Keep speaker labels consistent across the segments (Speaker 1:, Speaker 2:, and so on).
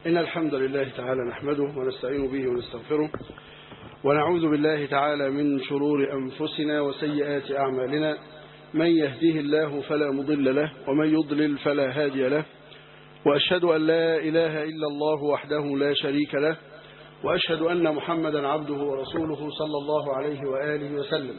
Speaker 1: إن الحمد لله تعالى نحمده ونستعين به ونستغفره ونعوذ بالله تعالى من شرور أنفسنا وسيئات أعمالنا من يهديه الله فلا مضل له ومن يضلل فلا هادي له وأشهد أن لا إله إلا الله وحده لا شريك له وأشهد أن محمدا عبده ورسوله صلى الله عليه وآله وسلم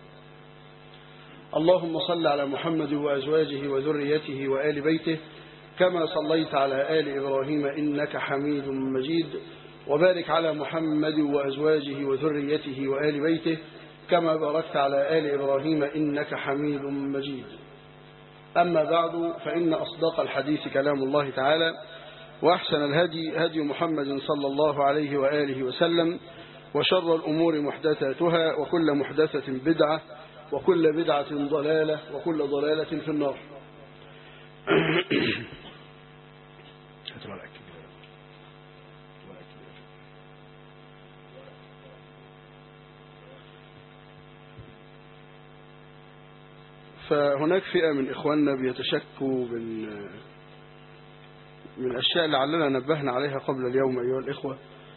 Speaker 1: اللهم صل على محمد وأزواجه وذريته وآل بيته كما صليت على آل إبراهيم إنك حميد مجيد وبارك على محمد وأزواجه وذريته وآل بيته كما باركت على آل إبراهيم إنك حميد مجيد أما بعد فإن أصدق الحديث كلام الله تعالى وأحسن الهدي هدي محمد صلى الله عليه وآله وسلم وشر الأمور محدثاتها وكل محدثة بدعة وكل بدعة ضلالة وكل ضلالة في النار فهناك فئة من إخواننا بيتشكوا من من الأشياء لعلنا نبهنا عليها قبل اليوم أيها الإخوة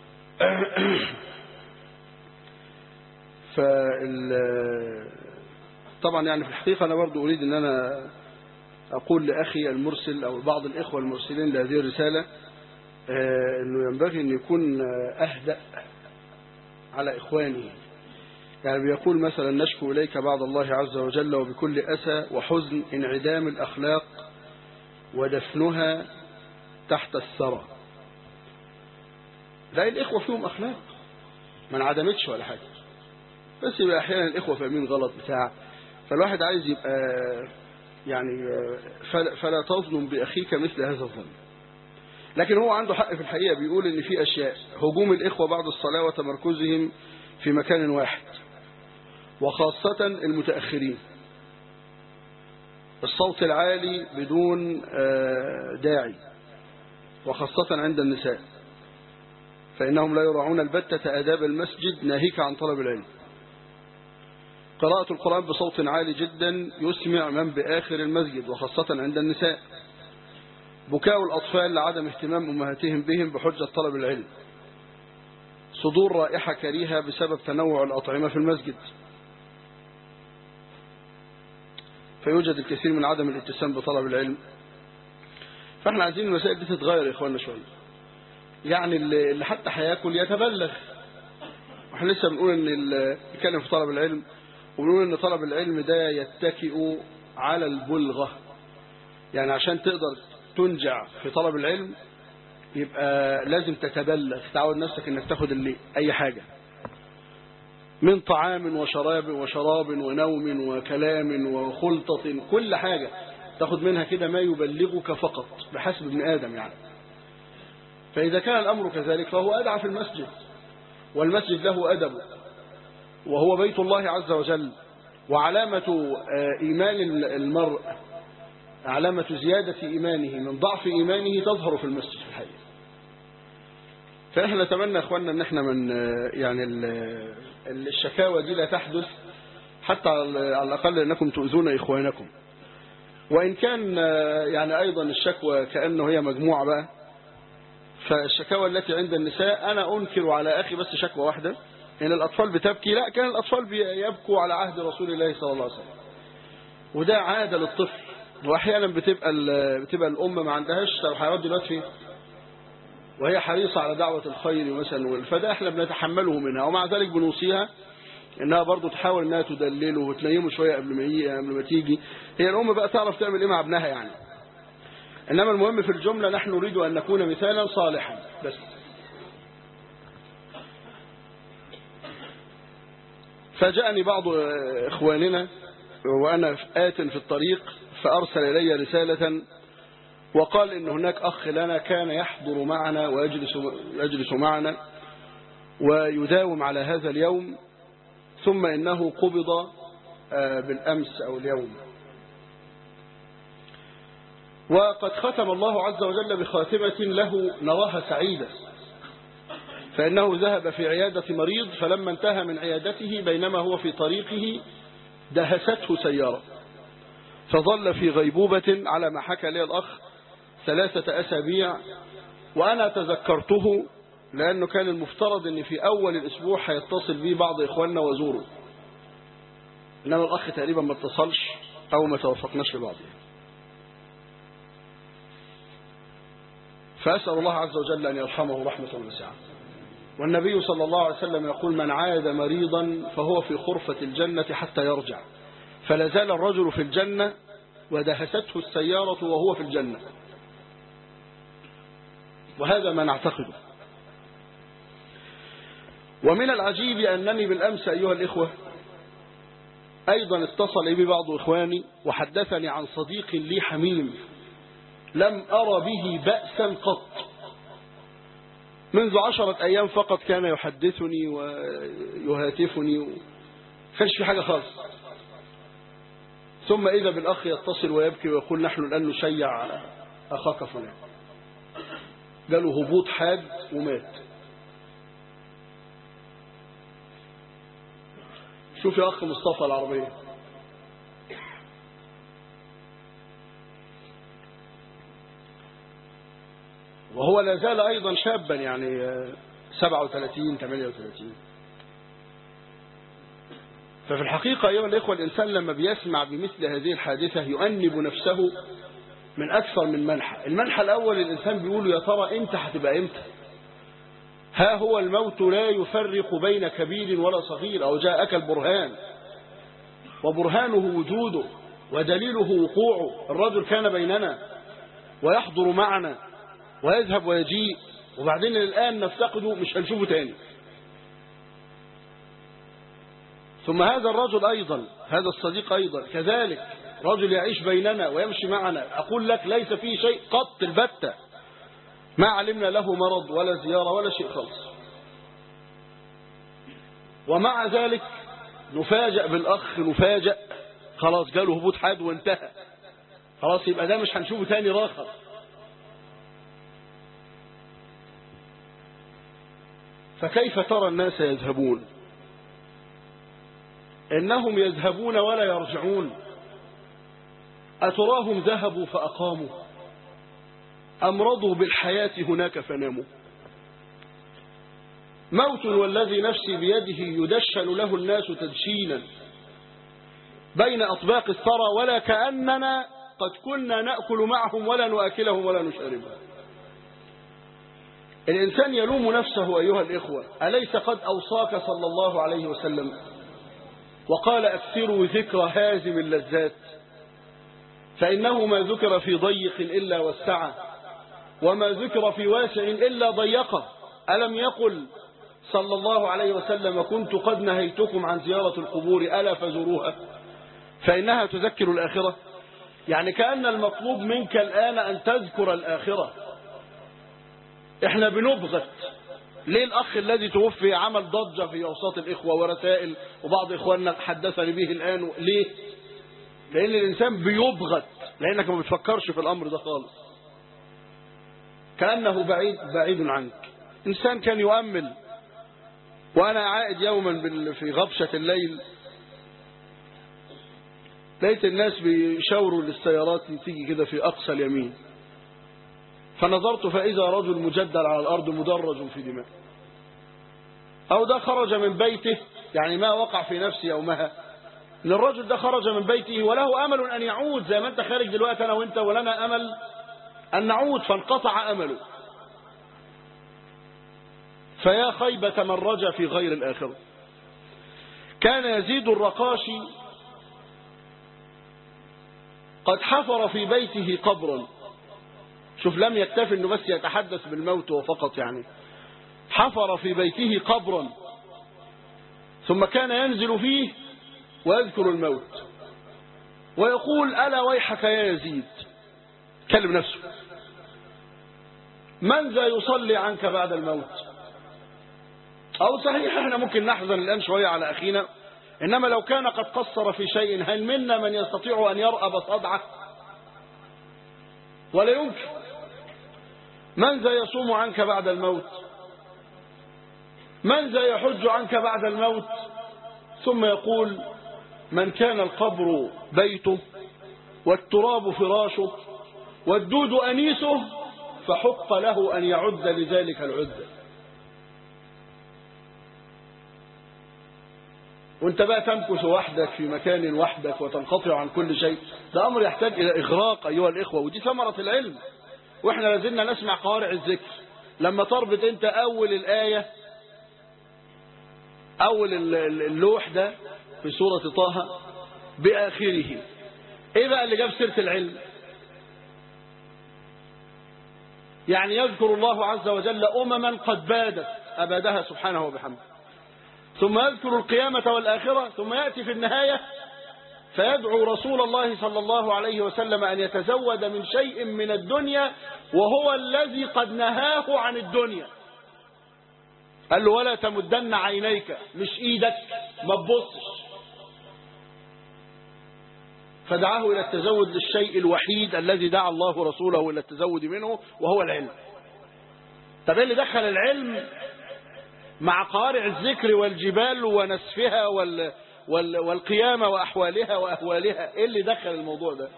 Speaker 1: فال طبعا يعني في الحقيقة أنا برضو أريد أن أنا أقول لأخي المرسل أو بعض الإخوة المرسلين لهذه الرسالة أنه ينبغي أن يكون أهدأ على إخوانه يعني بيقول مثلا نشكو إليك بعد الله عز وجل وبكل أسى وحزن انعدام الأخلاق ودفنها تحت الثرى لا الإخوة فيهم أخلاق ما انعدمتش ولا حاجة بس يبقى أحيانا الإخوة فاهمين غلط بتاع فالواحد عايز يبقى يعني فلا, فلا تظلم بأخيك مثل هذا الظلم لكن هو عنده حق في الحقيقة بيقول ان في أشياء هجوم الإخوة بعد الصلاة وتمركزهم في مكان واحد وخاصة المتأخرين الصوت العالي بدون داعي وخاصة عند النساء فإنهم لا يراعون البتة آداب المسجد ناهيك عن طلب العلم قراءة القرآن بصوت عالي جدا يسمع من بآخر المسجد وخاصة عند النساء بكاء الأطفال لعدم اهتمام أمهاتهم بهم بحجة طلب العلم صدور رائحة كريهة بسبب تنوع الأطعمة في المسجد فيوجد الكثير من عدم الاتسام بطلب العلم فاحنا عايزين المسائل دي تتغير يا اخواننا شويه يعني اللي حتى هياكل يتبلغ واحنا لسه بنقول ان اللي بيتكلم في طلب العلم وبنقول ان طلب العلم ده يتكئ على البلغه يعني عشان تقدر تنجع في طلب العلم يبقى لازم تتبلغ تعود نفسك انك تاخد اللي اي حاجه من طعام وشراب وشراب ونوم وكلام وخلطة كل حاجة تاخد منها كده ما يبلغك فقط بحسب ابن آدم يعني فإذا كان الأمر كذلك فهو أدعى في المسجد والمسجد له أدب وهو بيت الله عز وجل وعلامة إيمان المرء علامة زيادة إيمانه من ضعف إيمانه تظهر في المسجد في الحقيقة فإحنا نتمنى أخواننا أن احنا من يعني الشكاوى دي لا تحدث حتى على الأقل أنكم تؤذون إخوانكم وإن كان يعني أيضا الشكوى كأنه هي مجموعة بقى فالشكاوى التي عند النساء أنا أنكر على أخي بس شكوى واحدة إن الأطفال بتبكي لا كان الأطفال يبكوا على عهد رسول الله صلى الله عليه وسلم وده عادة للطفل وأحيانا بتبقى بتبقى الأم ما عندهاش طب هيودي الواد فين وهي حريصة على دعوة الخير مثلا فده احنا بنتحمله منها ومع ذلك بنوصيها انها برضو تحاول انها تدلله وتنيمه شوية قبل ما يجي قبل ما تيجي هي الام بقى تعرف تعمل ايه مع ابنها يعني انما المهم في الجملة نحن نريد ان نكون مثالا صالحا بس فجاءني بعض اخواننا وانا آت في الطريق فارسل الي رسالة وقال إن هناك أخ لنا كان يحضر معنا ويجلس يجلس معنا ويداوم على هذا اليوم ثم إنه قبض بالأمس أو اليوم وقد ختم الله عز وجل بخاتمة له نراها سعيدة فإنه ذهب في عيادة مريض فلما انتهى من عيادته بينما هو في طريقه دهسته سيارة فظل في غيبوبة على ما حكى لي الأخ ثلاثة أسابيع وأنا تذكرته لأنه كان المفترض أن في أول الأسبوع هيتصل بي بعض إخواننا وزوره إنما الأخ تقريبا ما اتصلش أو ما توفقناش لبعض فأسأل الله عز وجل أن يرحمه رحمة واسعة والنبي صلى الله عليه وسلم يقول من عاد مريضا فهو في خرفة الجنة حتى يرجع فلا زال الرجل في الجنة ودهسته السيارة وهو في الجنة وهذا ما نعتقده ومن العجيب أنني بالأمس أيها الإخوة أيضا اتصل بي بعض إخواني وحدثني عن صديق لي حميم لم أرى به بأسا قط منذ عشرة أيام فقط كان يحدثني ويهاتفني كانش في حاجة خالص ثم إذا بالأخ يتصل ويبكي ويقول نحن الآن نشيع أخاك فلان جاله هبوط حاد ومات شوف يا أخ مصطفى العربية وهو لا زال أيضا شابا يعني 37 38 ففي الحقيقة أيها الإخوة الإنسان لما بيسمع بمثل هذه الحادثة يؤنب نفسه من أكثر من منحى المنحى الأول الإنسان بيقول يا ترى إمتى هتبقى إمتى ها هو الموت لا يفرق بين كبير ولا صغير أو جاءك البرهان وبرهانه وجوده ودليله وقوعه الرجل كان بيننا ويحضر معنا ويذهب ويجيء وبعدين الآن نفتقده مش هنشوفه تاني ثم هذا الرجل أيضا هذا الصديق أيضا كذلك رجل يعيش بيننا ويمشي معنا أقول لك ليس فيه شيء قط البتة ما علمنا له مرض ولا زيارة ولا شيء خالص ومع ذلك نفاجأ بالأخ نفاجأ خلاص جاله هبوط حاد وانتهى خلاص يبقى ده مش هنشوفه تاني راخر فكيف ترى الناس يذهبون إنهم يذهبون ولا يرجعون أتراهم ذهبوا فأقاموا أم رضوا بالحياة هناك فناموا موت والذي نفسي بيده يدشن له الناس تدشينا بين أطباق الثرى ولا كأننا قد كنا نأكل معهم ولا نؤكلهم ولا نشاربهم الإنسان يلوم نفسه أيها الإخوة أليس قد أوصاك صلى الله عليه وسلم وقال أكثروا ذكر هازم اللذات فإنه ما ذكر في ضيق إلا وسعه وما ذكر في واسع إلا ضيقه ألم يقل صلى الله عليه وسلم كنت قد نهيتكم عن زيارة القبور ألا فزوروها فإنها تذكر الآخرة يعني كأن المطلوب منك الآن أن تذكر الآخرة احنا بنبغت ليه الأخ الذي توفي عمل ضجة في أوساط الإخوة ورسائل وبعض إخواننا حدثني به الآن ليه لأن الإنسان بيبغت لأنك ما بتفكرش في الأمر ده خالص كأنه بعيد بعيد عنك إنسان كان يؤمل وأنا عائد يوما في غبشة الليل لقيت الناس بيشاوروا للسيارات تيجي كده في أقصى اليمين فنظرت فإذا رجل مجدل على الأرض مدرج في دماء أو ده خرج من بيته يعني ما وقع في نفسي يومها ان الرجل ده خرج من بيته وله أمل أن يعود زي ما أنت خارج دلوقتي أنا وأنت ولنا أمل أن نعود فانقطع أمله فيا خيبة من رجا في غير الآخرة كان يزيد الرقاشي قد حفر في بيته قبرا شوف لم يكتفي انه بس يتحدث بالموت وفقط يعني حفر في بيته قبرا ثم كان ينزل فيه ويذكر الموت ويقول ألا ويحك يا يزيد كلم نفسه من ذا يصلي عنك بعد الموت أو صحيح احنا ممكن نحزن الآن شوية على أخينا إنما لو كان قد قصر في شيء هل منا من يستطيع أن يرأب صدعه ولا يمكن من ذا يصوم عنك بعد الموت من ذا يحج عنك بعد الموت ثم يقول من كان القبر بيته والتراب فراشه والدود أنيسه فحق له أن يعد لذلك العدة وانت بقى تمكث وحدك في مكان وحدك وتنقطع عن كل شيء ده أمر يحتاج إلى إغراق أيها الإخوة ودي ثمرة العلم وإحنا لازلنا نسمع قوارع الذكر لما تربط انت أول الآية أول اللوح ده في سورة طه بآخره إيه بقى اللي جاب سيرة العلم يعني يذكر الله عز وجل أمما قد بادت أبادها سبحانه وبحمده ثم يذكر القيامة والآخرة ثم يأتي في النهاية فيدعو رسول الله صلى الله عليه وسلم أن يتزود من شيء من الدنيا وهو الذي قد نهاه عن الدنيا قال له ولا تمدن عينيك مش ايدك ما تبصش فدعاه إلى التزود للشيء الوحيد الذي دعا الله رسوله إلى التزود منه وهو العلم طب ايه اللي دخل العلم مع قارع الذكر والجبال ونسفها وال وال والقيامة وأحوالها وأهوالها ايه اللي دخل الموضوع ده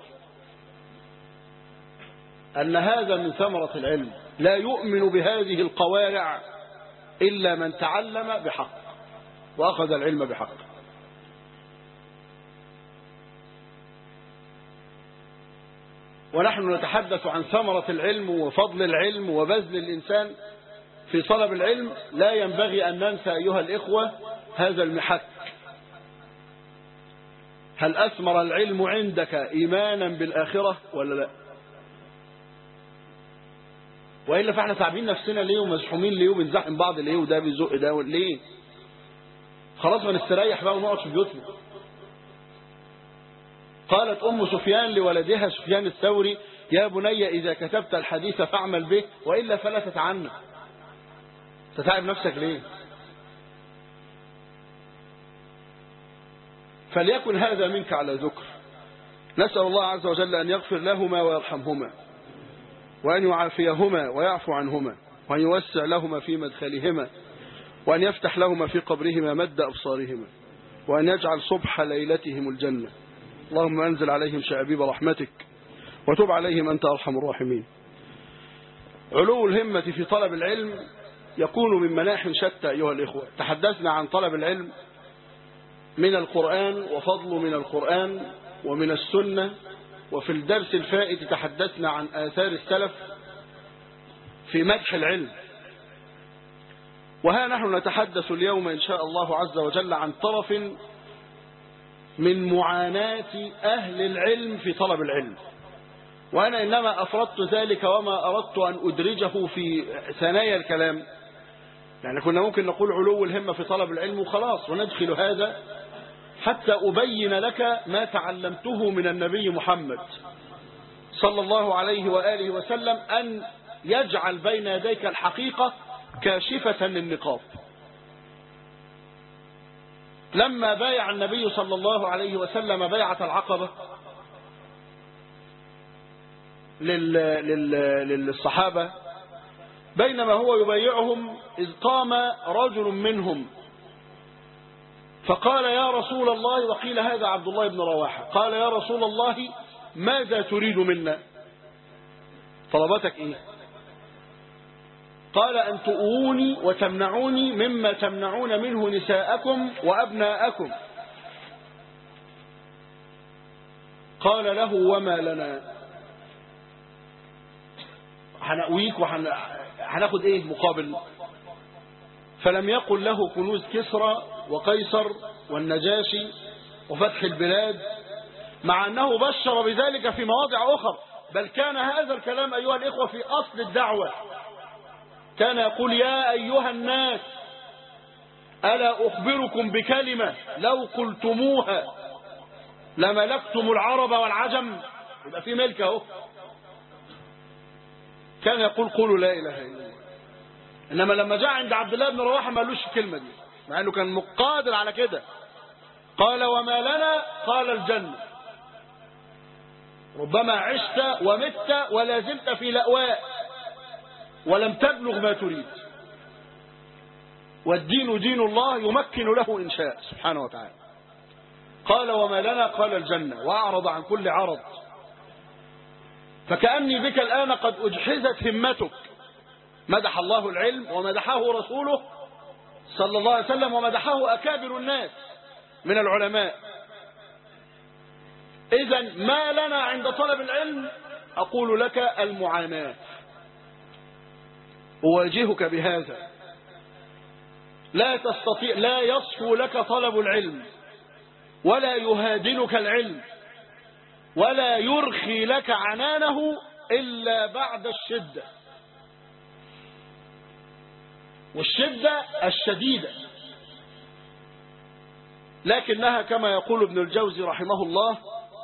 Speaker 1: أن هذا من ثمرة العلم لا يؤمن بهذه القوارع إلا من تعلم بحق وأخذ العلم بحق ونحن نتحدث عن ثمرة العلم وفضل العلم وبذل الإنسان في طلب العلم لا ينبغي أن ننسى أيها الإخوة هذا المحك هل أثمر العلم عندك إيمانا بالآخرة ولا لا وإلا فاحنا تعبين نفسنا ليه ومزحومين ليه وبنزحم بعض ليه وده بيزق ده ليه خلاص ما نستريح بقى ونقعد في بيوتنا قالت أم سفيان لولدها سفيان الثوري يا بني إذا كتبت الحديث فاعمل به وإلا فلا تتعنى تتعب نفسك ليه فليكن هذا منك على ذكر نسأل الله عز وجل أن يغفر لهما ويرحمهما وأن يعافيهما ويعفو عنهما وأن يوسع لهما في مدخلهما وأن يفتح لهما في قبرهما مد أبصارهما وأن يجعل صبح ليلتهم الجنة اللهم أنزل عليهم شعبيب رحمتك وتب عليهم أنت أرحم الراحمين علو الهمة في طلب العلم يكون من مناح شتى أيها الإخوة تحدثنا عن طلب العلم من القرآن وفضل من القرآن ومن السنة وفي الدرس الفائت تحدثنا عن آثار السلف في مدح العلم وها نحن نتحدث اليوم إن شاء الله عز وجل عن طرف من معاناة أهل العلم في طلب العلم وأنا إنما أفردت ذلك وما أردت أن أدرجه في ثنايا الكلام يعني كنا ممكن نقول علو الهمة في طلب العلم وخلاص وندخل هذا حتى أبين لك ما تعلمته من النبي محمد صلى الله عليه وآله وسلم أن يجعل بين يديك الحقيقة كاشفة للنقاب لما بايع النبي صلى الله عليه وسلم بيعة العقبة لل... لل... للصحابة بينما هو يبايعهم إذ قام رجل منهم فقال يا رسول الله وقيل هذا عبد الله بن رواحة قال يا رسول الله ماذا تريد منا طلبتك ايه قال أن تؤوني وتمنعوني مما تمنعون منه نساءكم وأبناءكم قال له وما لنا هنأويك وهناخد ايه مقابل فلم يقل له كنوز كسرى وقيصر والنجاشي وفتح البلاد مع أنه بشر بذلك في مواضع أخرى بل كان هذا الكلام أيها الإخوة في أصل الدعوة كان يقول يا أيها الناس ألا أخبركم بكلمة لو قلتموها لملكتم العرب والعجم يبقى في ملك اهو كان يقول قولوا لا إله إلا الله إنما لما جاء عند عبد الله بن رواحة ما قالوش الكلمة دي مع أنه كان مقادر على كده قال وما لنا قال الجنة ربما عشت ومت ولا زلت في لأواء ولم تبلغ ما تريد والدين دين الله يمكن له إن شاء سبحانه وتعالى قال وما لنا قال الجنة وأعرض عن كل عرض فكأني بك الآن قد أجحزت همتك مدح الله العلم ومدحه رسوله صلى الله عليه وسلم ومدحه أكابر الناس من العلماء إذا ما لنا عند طلب العلم أقول لك المعاناة أواجهك بهذا لا تستطيع لا يصفو لك طلب العلم ولا يهادنك العلم ولا يرخي لك عنانه إلا بعد الشدة والشدة الشديدة لكنها كما يقول ابن الجوزي رحمه الله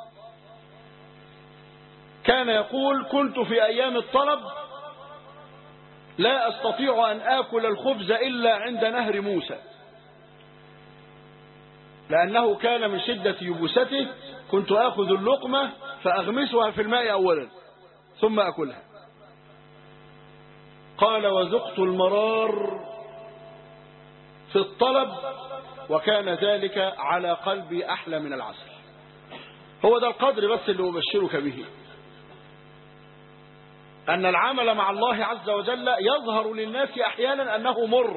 Speaker 1: كان يقول كنت في أيام الطلب لا أستطيع أن آكل الخبز إلا عند نهر موسى لأنه كان من شدة يبوسته كنت آخذ اللقمة فأغمسها في الماء أولا ثم أكلها قال وذقت المرار في الطلب وكان ذلك على قلبي أحلى من العسل هو ده القدر بس اللي أبشرك به أن العمل مع الله عز وجل يظهر للناس أحيانا أنه مر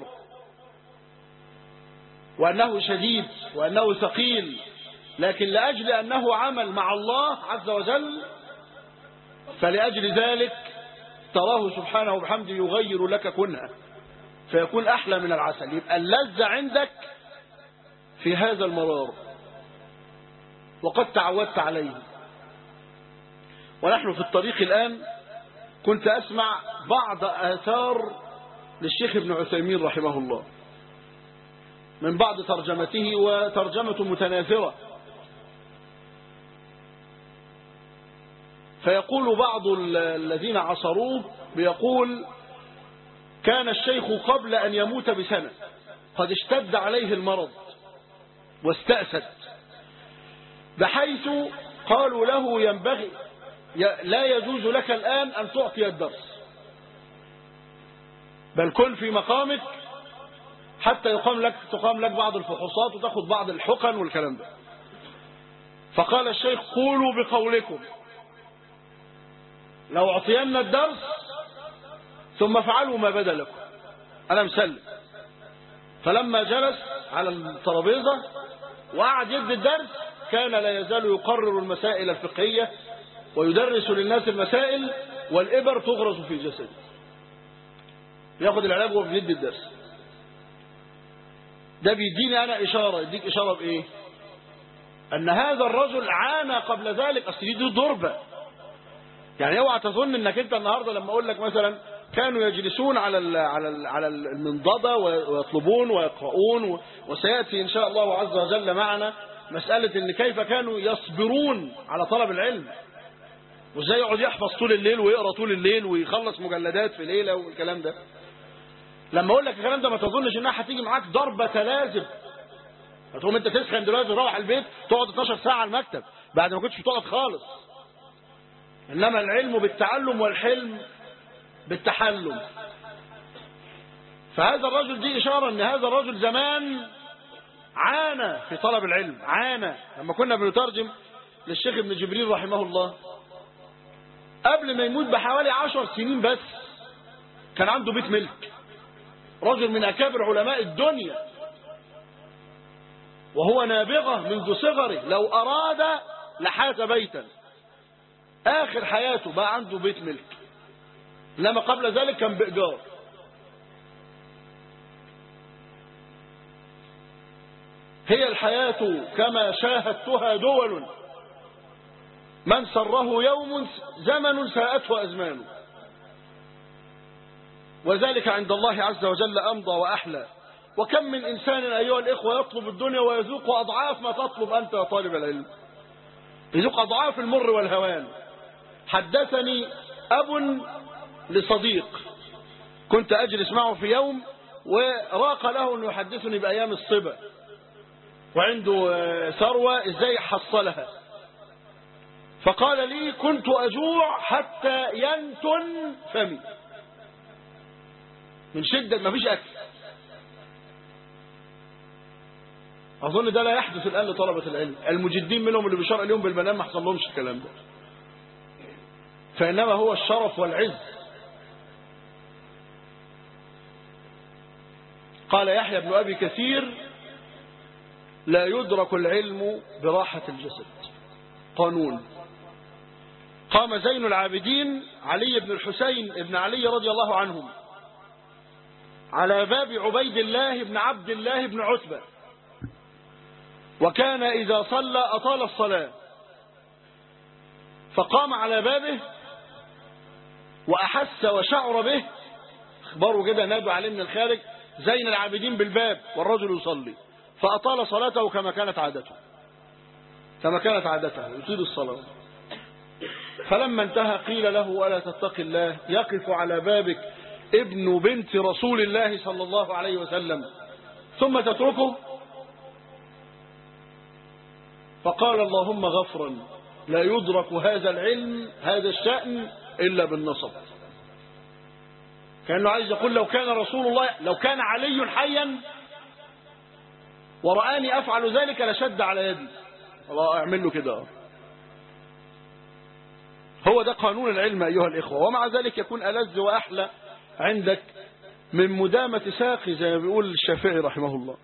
Speaker 1: وأنه شديد وأنه ثقيل لكن لأجل أنه عمل مع الله عز وجل فلأجل ذلك تراه سبحانه وبحمده يغير لك كنها فيكون أحلى من العسل يبقى اللذة عندك في هذا المرار وقد تعودت عليه ونحن في الطريق الآن كنت أسمع بعض آثار للشيخ ابن عثيمين رحمه الله من بعض ترجمته وترجمة متناثرة فيقول بعض الذين عصروه بيقول كان الشيخ قبل أن يموت بسنة قد اشتد عليه المرض واستأسد بحيث قالوا له ينبغي لا يجوز لك الآن أن تعطي الدرس بل كن في مقامك حتى يقام لك تقام لك بعض الفحوصات وتاخذ بعض الحقن والكلام ده فقال الشيخ قولوا بقولكم لو اعطينا الدرس ثم فعلوا ما بدا لكم انا مسلم فلما جلس على الترابيزه وقعد يدي الدرس كان لا يزال يقرر المسائل الفقهيه ويدرس للناس المسائل والإبر تغرز في جسده ياخد العلاج وهو بيدي الدرس ده بيديني أنا إشارة يديك إشارة بإيه أن هذا الرجل عانى قبل ذلك أصل دي ضربة يعني اوعى تظن انك انت النهارده لما اقول لك مثلا كانوا يجلسون على ال على ال على المنضده ويطلبون ويقرؤون وسياتي ان شاء الله عز وجل معنا مساله ان كيف كانوا يصبرون على طلب العلم وازاي يقعد يحفظ طول الليل ويقرا طول الليل ويخلص مجلدات في ليله والكلام ده لما اقول لك الكلام ده ما تظنش انها هتيجي معاك ضربه تلازم هتقوم انت تسخن دلوقتي تروح البيت تقعد 12 ساعه على المكتب بعد ما كنتش بتقعد خالص انما العلم بالتعلم والحلم بالتحلم فهذا الرجل دي اشاره ان هذا الرجل زمان عانى في طلب العلم عانى لما كنا بنترجم للشيخ ابن جبريل رحمه الله قبل ما يموت بحوالي عشر سنين بس كان عنده بيت ملك رجل من أكابر علماء الدنيا وهو نابغة منذ صغره لو أراد لحاز بيتا آخر حياته بقى عنده بيت ملك لما قبل ذلك كان بإيجار هي الحياة كما شاهدتها دول من سره يوم زمن ساءته أزمانه وذلك عند الله عز وجل أمضى وأحلى وكم من إنسان أيها الإخوة يطلب الدنيا ويذوق أضعاف ما تطلب أنت يا طالب العلم يذوق أضعاف المر والهوان حدثني أب لصديق كنت أجلس معه في يوم وراق له أنه يحدثني بأيام الصبا وعنده ثروة إزاي حصلها فقال لي كنت أجوع حتى ينتن فمي من شدة ما فيش أكل أظن ده لا يحدث الآن لطلبة العلم المجدين منهم اللي بيشرع اليوم بالمنام ما حصل لهمش الكلام ده فإنما هو الشرف والعز قال يحيى بن أبي كثير لا يدرك العلم براحة الجسد قانون قام زين العابدين علي بن الحسين بن علي رضي الله عنهم على باب عبيد الله بن عبد الله بن عتبة وكان إذا صلى أطال الصلاة فقام على بابه وأحس وشعر به اخبروا كده نادوا عليه من الخارج زين العابدين بالباب والرجل يصلي فأطال صلاته كما كانت عادته كما كانت عادته يطيل الصلاة فلما انتهى قيل له ألا تتقي الله يقف على بابك ابن بنت رسول الله صلى الله عليه وسلم ثم تتركه فقال اللهم غفرا لا يدرك هذا العلم هذا الشأن إلا بالنصب كأنه عايز يقول لو كان رسول الله لو كان علي حيا ورآني أفعل ذلك لشد على يدي الله أعمل له كده هو ده قانون العلم أيها الإخوة ومع ذلك يكون ألذ وأحلى عندك من مدامة ساقي زي ما بيقول الشافعي رحمه الله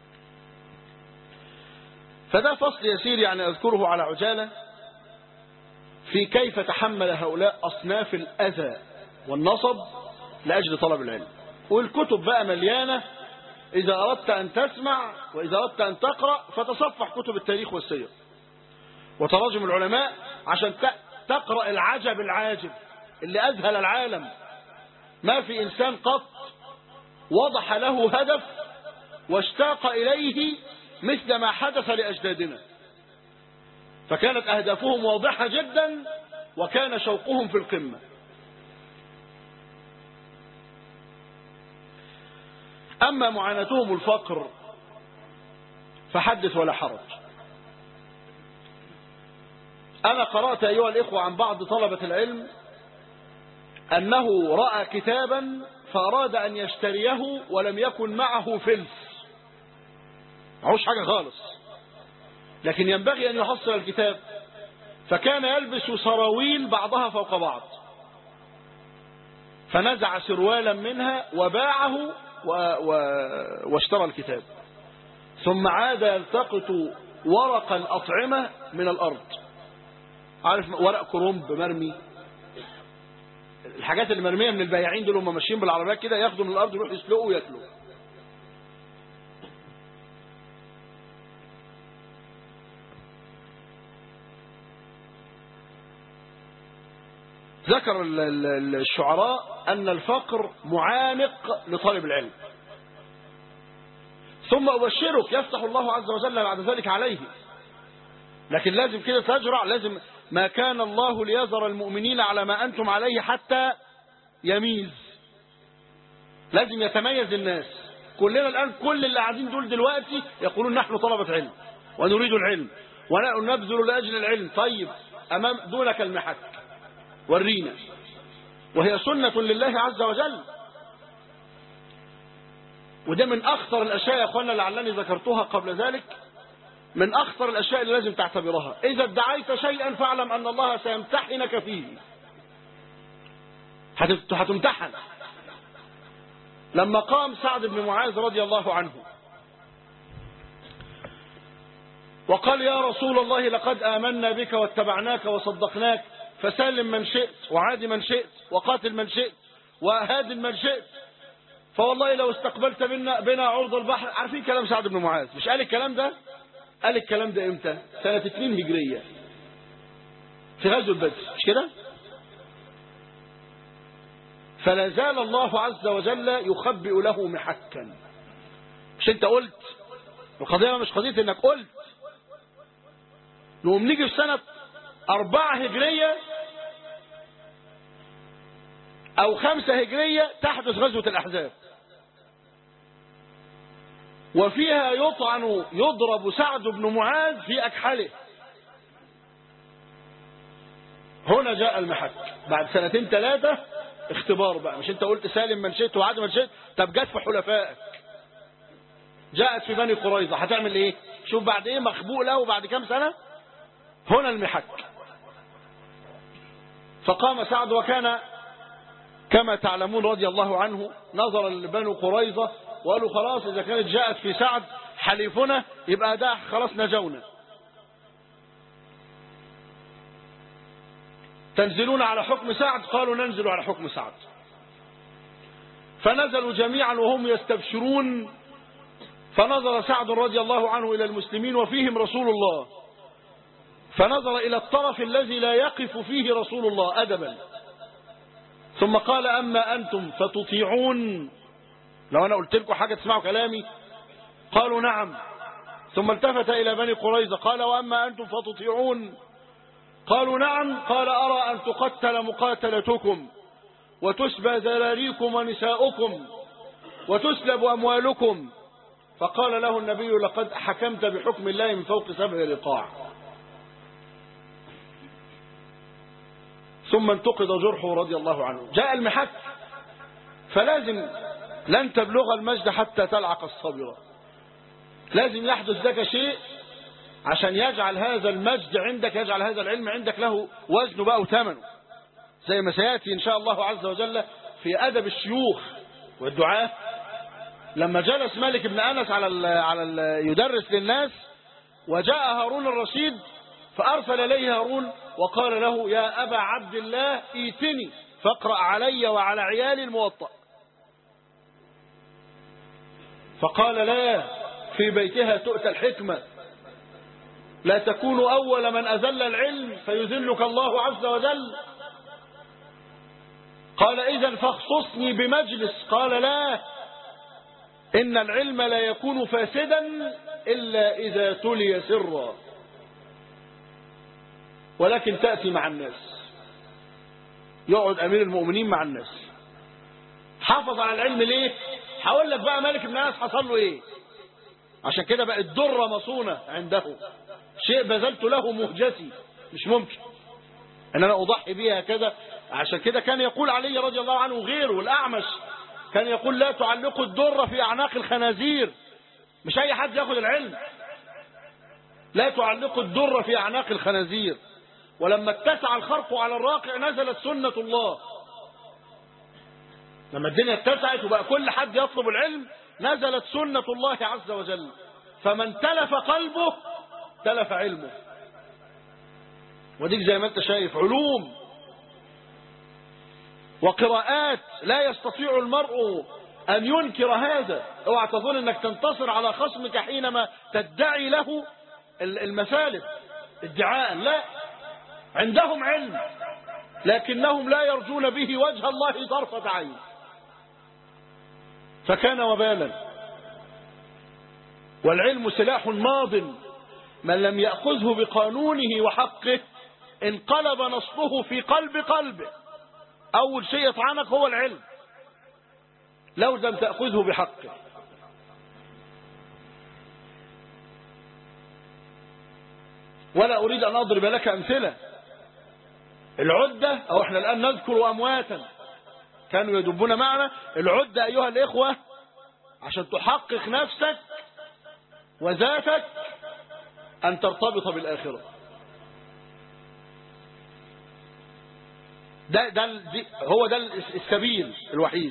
Speaker 1: فده فصل يسير يعني أذكره على عجالة في كيف تحمل هؤلاء أصناف الأذى والنصب لأجل طلب العلم والكتب بقى مليانة إذا أردت أن تسمع وإذا أردت أن تقرأ فتصفح كتب التاريخ والسير وتراجم العلماء عشان تقرأ العجب العاجب اللي أذهل العالم ما في إنسان قط وضح له هدف واشتاق إليه مثل ما حدث لأجدادنا فكانت أهدافهم واضحة جدا وكان شوقهم في القمة أما معاناتهم الفقر فحدث ولا حرج أنا قرأت أيها الإخوة عن بعض طلبة العلم أنه رأى كتابا فأراد أن يشتريه ولم يكن معه فلس معهوش حاجة خالص لكن ينبغي أن يحصل الكتاب فكان يلبس سراويل بعضها فوق بعض فنزع سروالا منها وباعه و... و... واشترى الكتاب ثم عاد يلتقط ورق الأطعمة من الأرض عارف ورق كرنب مرمي الحاجات المرمية من البياعين دول هم ماشيين بالعربيات كده ياخدوا من الأرض يروحوا يسلقوا وياكلوا ذكر الشعراء أن الفقر معانق لطالب العلم ثم أبشرك يفتح الله عز وجل بعد ذلك عليه لكن لازم كده تجرع لازم ما كان الله ليذر المؤمنين على ما أنتم عليه حتى يميز لازم يتميز الناس كلنا الآن كل اللي قاعدين دول دلوقتي يقولون نحن طلبة علم ونريد العلم ونبذل لأجل العلم طيب أمام دونك المحك ورينا وهي سنة لله عز وجل وده من أخطر الأشياء يا أخوانا لعلني ذكرتها قبل ذلك من أخطر الأشياء اللي لازم تعتبرها إذا ادعيت شيئا فاعلم أن الله سيمتحنك فيه هتمتحن لما قام سعد بن معاذ رضي الله عنه وقال يا رسول الله لقد آمنا بك واتبعناك وصدقناك فسلم من شئت وعاد من شئت وقاتل من شئت وهادم من شئت فوالله لو استقبلت بنا, بنا عرض البحر عارفين كلام سعد بن معاذ مش قال الكلام ده قال الكلام ده امتى سنة 2 هجرية في غزوة بدر مش كده فلا زال الله عز وجل يخبئ له محكا مش انت قلت القضية مش قضية انك قلت نقوم نيجي في سنة أربعة هجرية أو خمسة هجرية تحدث غزوة الأحزاب وفيها يطعن يضرب سعد بن معاذ في أكحله هنا جاء المحك بعد سنتين ثلاثة اختبار بقى مش انت قلت سالم من شئت وعاد من شئت طب جت في حلفائك جاءت في بني قريظة هتعمل ايه شوف بعد ايه مخبوء له بعد كام سنة هنا المحك فقام سعد وكان كما تعلمون رضي الله عنه نظر لبنو قريظة وقالوا خلاص إذا كانت جاءت في سعد حليفنا يبقى ده خلاص نجونا تنزلون على حكم سعد قالوا ننزل على حكم سعد فنزلوا جميعا وهم يستبشرون فنظر سعد رضي الله عنه إلى المسلمين وفيهم رسول الله فنظر إلى الطرف الذي لا يقف فيه رسول الله أدبا ثم قال أما أنتم فتطيعون لو أنا قلت لكم حاجة تسمعوا كلامي قالوا نعم ثم التفت إلى بني قريظة قال وأما أنتم فتطيعون قالوا نعم قال أرى أن تقتل مقاتلتكم وتسبى ذراريكم ونساؤكم وتسلب أموالكم فقال له النبي لقد حكمت بحكم الله من فوق سبع رقاع ثم انتقد جرحه رضي الله عنه جاء المحك فلازم لن تبلغ المجد حتى تلعق الصبر لازم يحدث لك شيء عشان يجعل هذا المجد عندك يجعل هذا العلم عندك له وزنه بقى وثمنه زي ما سيأتي إن شاء الله عز وجل في أدب الشيوخ والدعاة لما جلس مالك بن أنس على ال على ال يدرس للناس وجاء هارون الرشيد فأرسل إليه هارون وقال له يا أبا عبد الله ايتني فاقرأ علي وعلى عيالي الموطأ فقال لا في بيتها تؤتى الحكمة لا تكون أول من أذل العلم فيذلك الله عز وجل قال إذا فاخصصني بمجلس قال لا إن العلم لا يكون فاسدا إلا إذا تلي سرا ولكن تأتي مع الناس يقعد أمير المؤمنين مع الناس حافظ على العلم ليه هقول لك بقى مالك بن انس حصل له ايه عشان كده بقت درة مصونة عنده شيء بذلت له مهجتي مش ممكن ان انا اضحي بيها كذا عشان كده كان يقول علي رضي الله عنه غيره الاعمش كان يقول لا تعلقوا الدرة في اعناق الخنازير مش اي حد ياخد العلم لا تعلقوا الدرة في اعناق الخنازير ولما اتسع الخرق على الراقع نزلت سنة الله لما الدنيا اتسعت وبقى كل حد يطلب العلم نزلت سنة الله عز وجل فمن تلف قلبه تلف علمه وديك زي ما انت شايف علوم وقراءات لا يستطيع المرء أن ينكر هذا اوعى تظن انك تنتصر على خصمك حينما تدعي له المثالث ادعاء لا عندهم علم لكنهم لا يرجون به وجه الله طرفة عين فكان وبالا والعلم سلاح ماض من لم يأخذه بقانونه وحقه انقلب نصبه في قلب قلبه أول شيء يطعنك هو العلم لو لم تأخذه بحقه ولا أريد أن أضرب لك أمثلة العدة أو احنا الآن نذكر أمواتا كانوا يدبون معنا العدة أيها الإخوة عشان تحقق نفسك وذاتك أن ترتبط بالآخرة ده ده هو ده السبيل الوحيد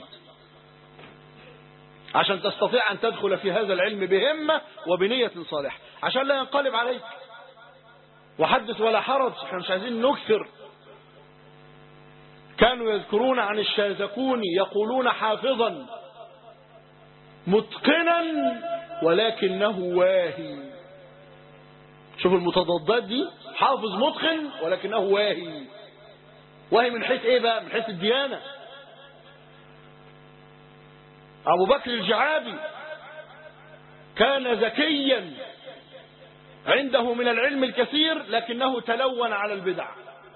Speaker 1: عشان تستطيع أن تدخل في هذا العلم بهمة وبنية صالحة عشان لا ينقلب عليك وحدث ولا حرج احنا مش عايزين نكثر كانوا يذكرون عن الشاذكوني يقولون حافظا متقنا ولكنه واهي شوف المتضادات دي حافظ متقن ولكنه واهي واهي من حيث ايه بقى من حيث الديانة ابو بكر الجعابي كان ذكيا عنده من العلم الكثير لكنه تلون على البدع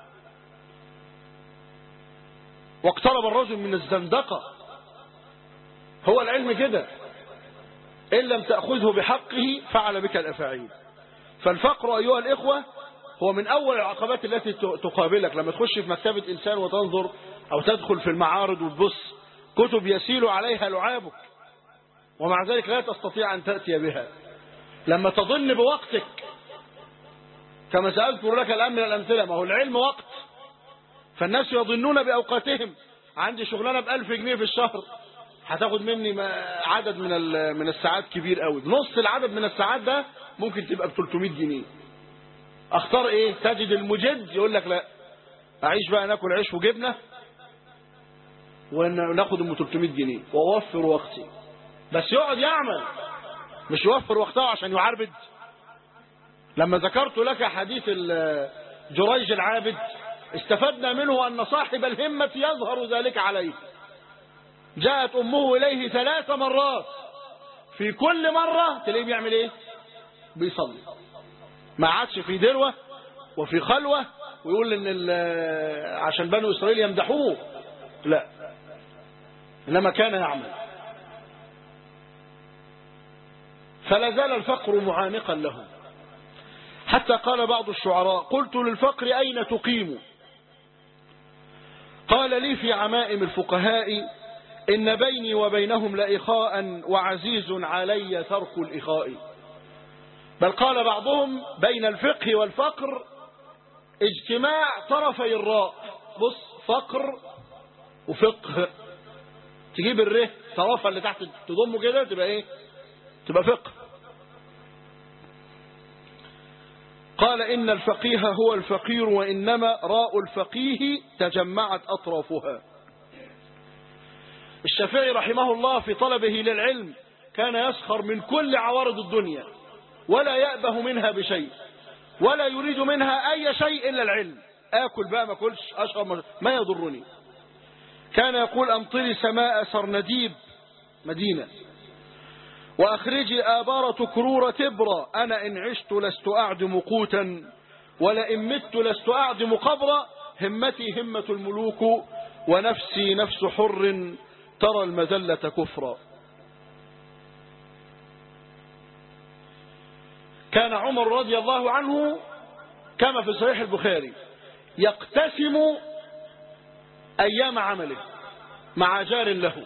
Speaker 1: واقترب الرجل من الزندقة هو العلم كده إن لم تأخذه بحقه فعل بك الأفاعيل فالفقر أيها الإخوة هو من أول العقبات التي تقابلك لما تخش في مكتبة إنسان وتنظر أو تدخل في المعارض وتبص كتب يسيل عليها لعابك ومع ذلك لا تستطيع أن تأتي بها لما تظن بوقتك كما سأذكر لك الآن من الأمثلة ما هو العلم وقت فالناس يظنون بأوقاتهم عندي شغلانة بألف جنيه في الشهر هتاخد مني ما- عدد من ال- من الساعات كبير قوي نص العدد من الساعات ده ممكن تبقى ب 300 جنيه اختار ايه تجد المجد يقول لك لا اعيش بقى ناكل عيش وجبنه وناخد ام 300 جنيه واوفر وقتي بس يقعد يعمل مش يوفر وقته عشان يعربد لما ذكرت لك حديث ال- جريج العابد استفدنا منه أن صاحب الهمة يظهر ذلك عليه جاءت أمه إليه ثلاث مرات في كل مرة تلاقيه بيعمل إيه بيصلي ما عادش في دروة وفي خلوة ويقول إن ال- عشان بنو إسرائيل يمدحوه لا إنما كان يعمل فلا زال الفقر معانقا له حتى قال بعض الشعراء قلت للفقر أين تقيم قال لي في عمائم الفقهاء إن بيني وبينهم لإخاء وعزيز علي ترك الإخاء بل قال بعضهم بين الفقه والفقر اجتماع طرفي الراء بص فقر وفقه تجيب الره طرفها اللي تحت تضمه كده تبقى ايه تبقى فقه قال إن الفقيه هو الفقير وإنما راء الفقيه تجمعت أطرافها الشافعي رحمه الله في طلبه للعلم كان يسخر من كل عوارض الدنيا ولا يأبه منها بشيء ولا يريد منها أي شيء إلا العلم آكل بقى ما أكلش أشرب ما- ما يضرني كان يقول أمطري سماء سرنديب مدينة وأخرجي آبار تكرور تبرا أنا إن عشت لست أعدم قوتا ولئن مت لست أعدم قبرا همتي همة الملوك ونفسي نفس حر ترى المذلة كفرا كان عمر رضي الله عنه كما في صحيح البخاري يقتسم أيام عمله مع جار له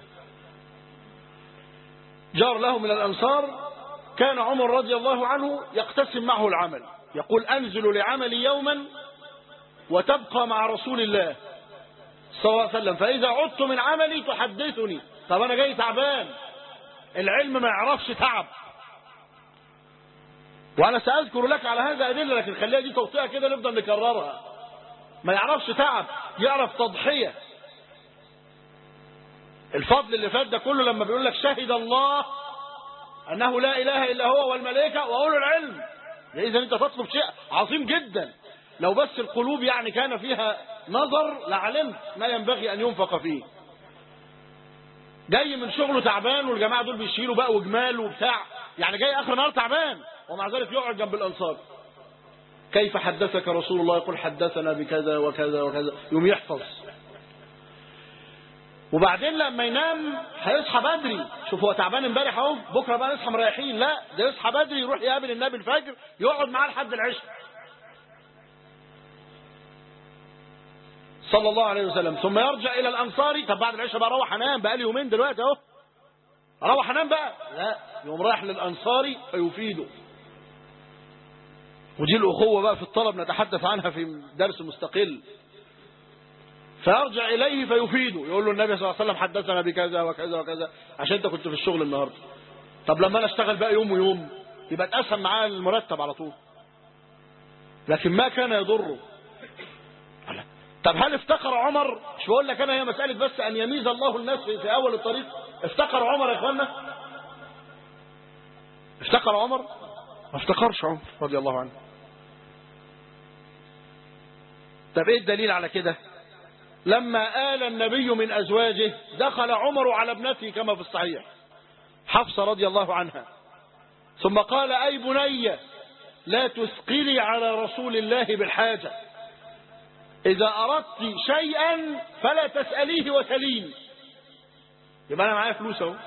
Speaker 1: جار له من الأنصار كان عمر رضي الله عنه يقتسم معه العمل يقول أنزل لعملي يوما وتبقى مع رسول الله صلى الله عليه وسلم فإذا عدت من عملي تحدثني طب أنا جاي تعبان العلم ما يعرفش تعب وأنا سأذكر لك على هذا أدلة لكن خليها دي توطئة كده نفضل نكررها ما يعرفش تعب يعرف تضحية الفضل اللي فات ده كله لما بيقول لك شهد الله أنه لا إله إلا هو والملائكة وأولو العلم إذا أنت تطلب شيء عظيم جدا لو بس القلوب يعني كان فيها نظر لعلمت ما ينبغي أن ينفق فيه جاي من شغله تعبان والجماعة دول بيشيلوا بقى وجمال وبتاع يعني جاي آخر نهار تعبان ومع ذلك يقعد جنب الأنصار كيف حدثك رسول الله يقول حدثنا بكذا وكذا وكذا يوم يحفظ وبعدين لما ينام هيصحى بدري شوف هو تعبان امبارح اهو بكره بقى نصحى مريحين لا ده يصحى بدري يروح يقابل النبي الفجر يقعد معاه لحد العشاء صلى الله عليه وسلم ثم يرجع الى الانصار طب بعد العشاء بقى اروح انام بقى لي يومين دلوقتي اهو اروح انام بقى لا يقوم رايح للانصاري فيفيده ودي الاخوه بقى في الطلب نتحدث عنها في درس مستقل فيرجع إليه فيفيده يقول له النبي صلى الله عليه وسلم حدثنا بكذا وكذا وكذا عشان انت كنت في الشغل النهارده طب لما انا اشتغل بقى يوم ويوم يبقى اتقسم معاه المرتب على طول لكن ما كان يضره طب هل افتقر عمر مش بقول لك انا هي مسألة بس ان يميز الله الناس في, في اول الطريق افتقر عمر يا اخوانا افتقر عمر ما افتقرش عمر رضي الله عنه طب ايه الدليل على كده لما آل النبي من أزواجه دخل عمر على ابنته كما في الصحيح حفصة رضي الله عنها ثم قال أي بني لا تثقلي على رسول الله بالحاجة إذا أردت شيئا فلا تسأليه وسليني يبقى أنا معايا فلوس اهو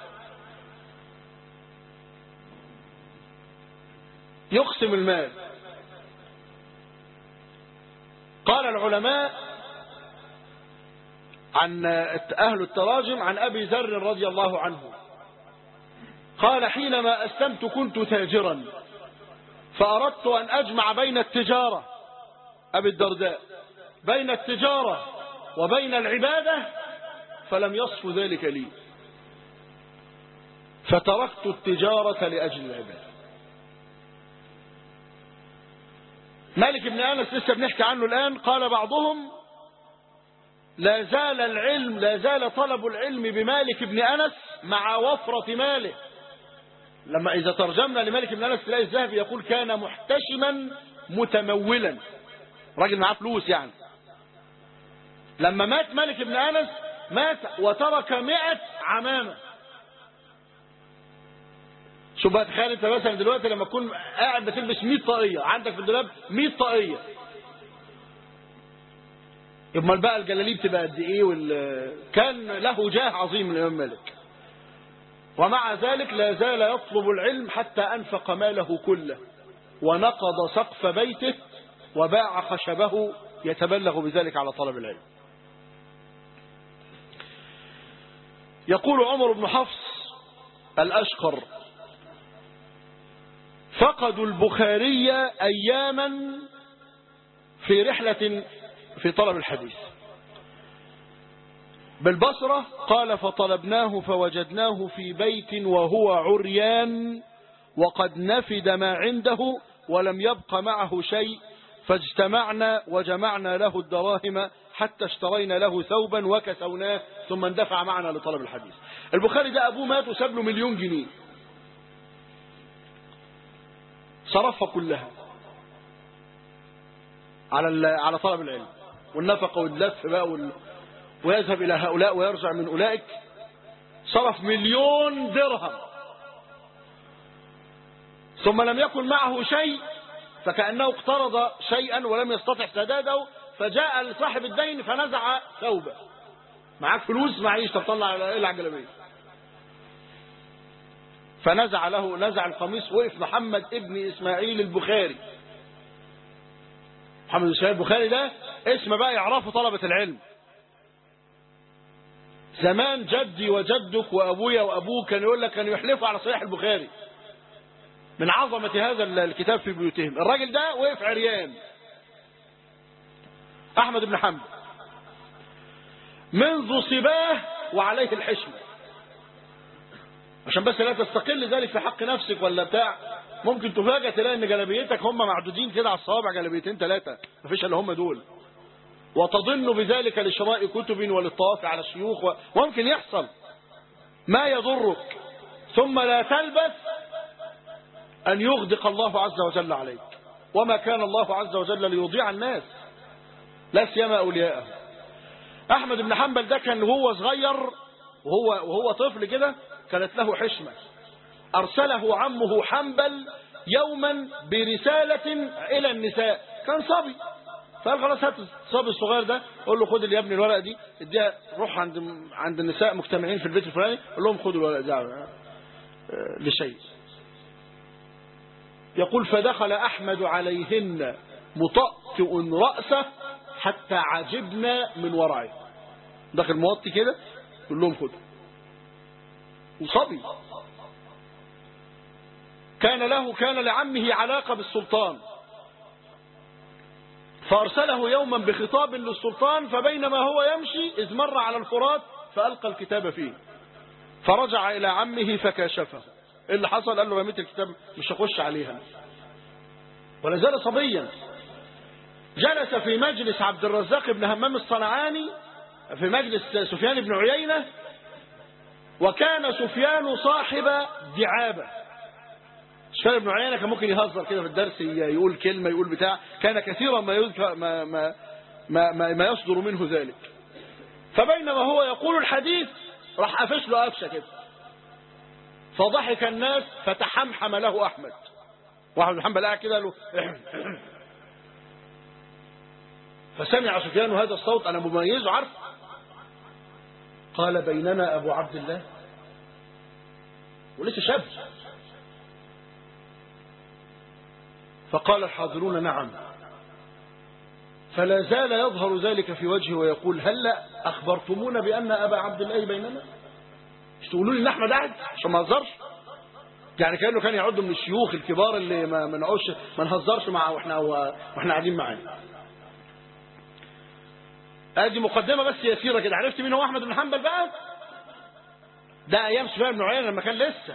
Speaker 1: يقسم المال قال العلماء عن أهل التراجم عن أبي ذر رضي الله عنه قال حينما أسلمت كنت تاجرا فأردت أن أجمع بين التجارة أبي الدرداء بين التجارة وبين العبادة فلم يصف ذلك لي فتركت التجارة لأجل العبادة مالك بن أنس لسه بنحكي عنه الآن قال بعضهم لا زال العلم لا زال طلب العلم بمالك بن أنس مع وفرة ماله لما إذا ترجمنا لمالك بن أنس تلاقي الذهبي يقول كان محتشما متمولا راجل معاه فلوس يعني لما مات مالك بن أنس مات وترك مئة عمامة شو بقى تخيل انت مثلا دلوقتي لما تكون قاعد بتلبس 100 طاقية عندك في الدولاب 100 طاقية يبقى بقى الجلاليب تبقى قد ايه وال... كان له جاه عظيم الامام مالك ومع ذلك لا زال يطلب العلم حتى انفق ماله كله ونقض سقف بيته وباع خشبه يتبلغ بذلك على طلب العلم يقول عمر بن حفص الأشقر فقدوا البخاري أياما في رحلة في طلب الحديث بالبصرة قال فطلبناه فوجدناه في بيت وهو عريان وقد نفد ما عنده ولم يبق معه شيء فاجتمعنا وجمعنا له الدراهم حتى اشترينا له ثوبا وكسوناه ثم اندفع معنا لطلب الحديث البخاري ده أبوه مات وساب له مليون جنيه صرفها كلها على على طلب العلم والنفقة واللف بقى وال... ويذهب إلى هؤلاء ويرجع من أولئك صرف مليون درهم ثم لم يكن معه شيء فكأنه اقترض شيئا ولم يستطع سداده فجاء لصاحب الدين فنزع ثوبه معاك فلوس معيش تطلع الى جلبيه فنزع له نزع القميص وقف محمد ابن اسماعيل البخاري محمد بن اسماعيل البخاري ده اسم بقى يعرفه طلبة العلم زمان جدي وجدك وابويا وابوك كانوا يقول لك كانوا يحلفوا على صحيح البخاري من عظمة هذا الكتاب في بيوتهم الراجل ده وقف عريان أحمد بن حنبل منذ صباه وعليه الحشمة عشان بس لا تستقل ذلك في حق نفسك ولا بتاع ممكن تفاجأ تلاقي ان جلبيتك هم معدودين كده على الصوابع جلبيتين ثلاثة مفيش الا هم دول وتظن بذلك لشراء كتب وللطواف على الشيوخ وممكن يحصل ما يضرك ثم لا تلبس أن يغدق الله عز وجل عليك وما كان الله عز وجل ليضيع الناس لا سيما أولياءه أحمد بن حنبل ده كان وهو صغير وهو, وهو طفل كده كانت له حشمة أرسله عمه حنبل يوما برسالة إلى النساء كان صبي فقال خلاص هات الصبي الصغير ده قول له خد يا ابني الورقه دي اديها روح عند عند النساء مجتمعين في البيت الفلاني قول لهم خدوا الورقه دي لشيء يقول فدخل أحمد عليهن مطأطئ رأسه حتى عجبنا من ورعه دخل موطي كده يقول لهم خدوا وصبي كان له كان لعمه علاقة بالسلطان فأرسله يوما بخطاب للسلطان فبينما هو يمشي إذ مر على الفرات فألقى الكتاب فيه فرجع إلى عمه فكاشفه إيه اللي حصل قال له رميت الكتاب مش هخش عليها ولا زال صبيا جلس في مجلس عبد الرزاق بن همام الصنعاني في مجلس سفيان بن عيينة وكان سفيان صاحب دعابة سفيان بن عيينة كان ممكن يهزر كده في الدرس يقول كلمة يقول بتاع كان كثيرا ما يذكر ما ما ما, ما, ما يصدر منه ذلك فبينما هو يقول الحديث راح قفش له قفشه كده فضحك الناس فتحمحم له احمد واحد بن حنبل قاعد كده له فسمع سفيان هذا الصوت انا مميزه عارف قال بيننا ابو عبد الله ولسه شاب فقال الحاضرون نعم فلا زال يظهر ذلك في وجهه ويقول هل أخبرتمونا بأن أبا عبد الله بيننا مش تقولوا لي ان احمد قاعد عشان ما اهزرش يعني كانه كان يعد من الشيوخ الكبار اللي ما ما نقولش ما نهزرش معه واحنا واحنا قاعدين معاه ادي مقدمة بس يسيرة كده عرفت مين هو احمد بن حنبل بقى ده ايام سفيان بن عيينة لما كان لسه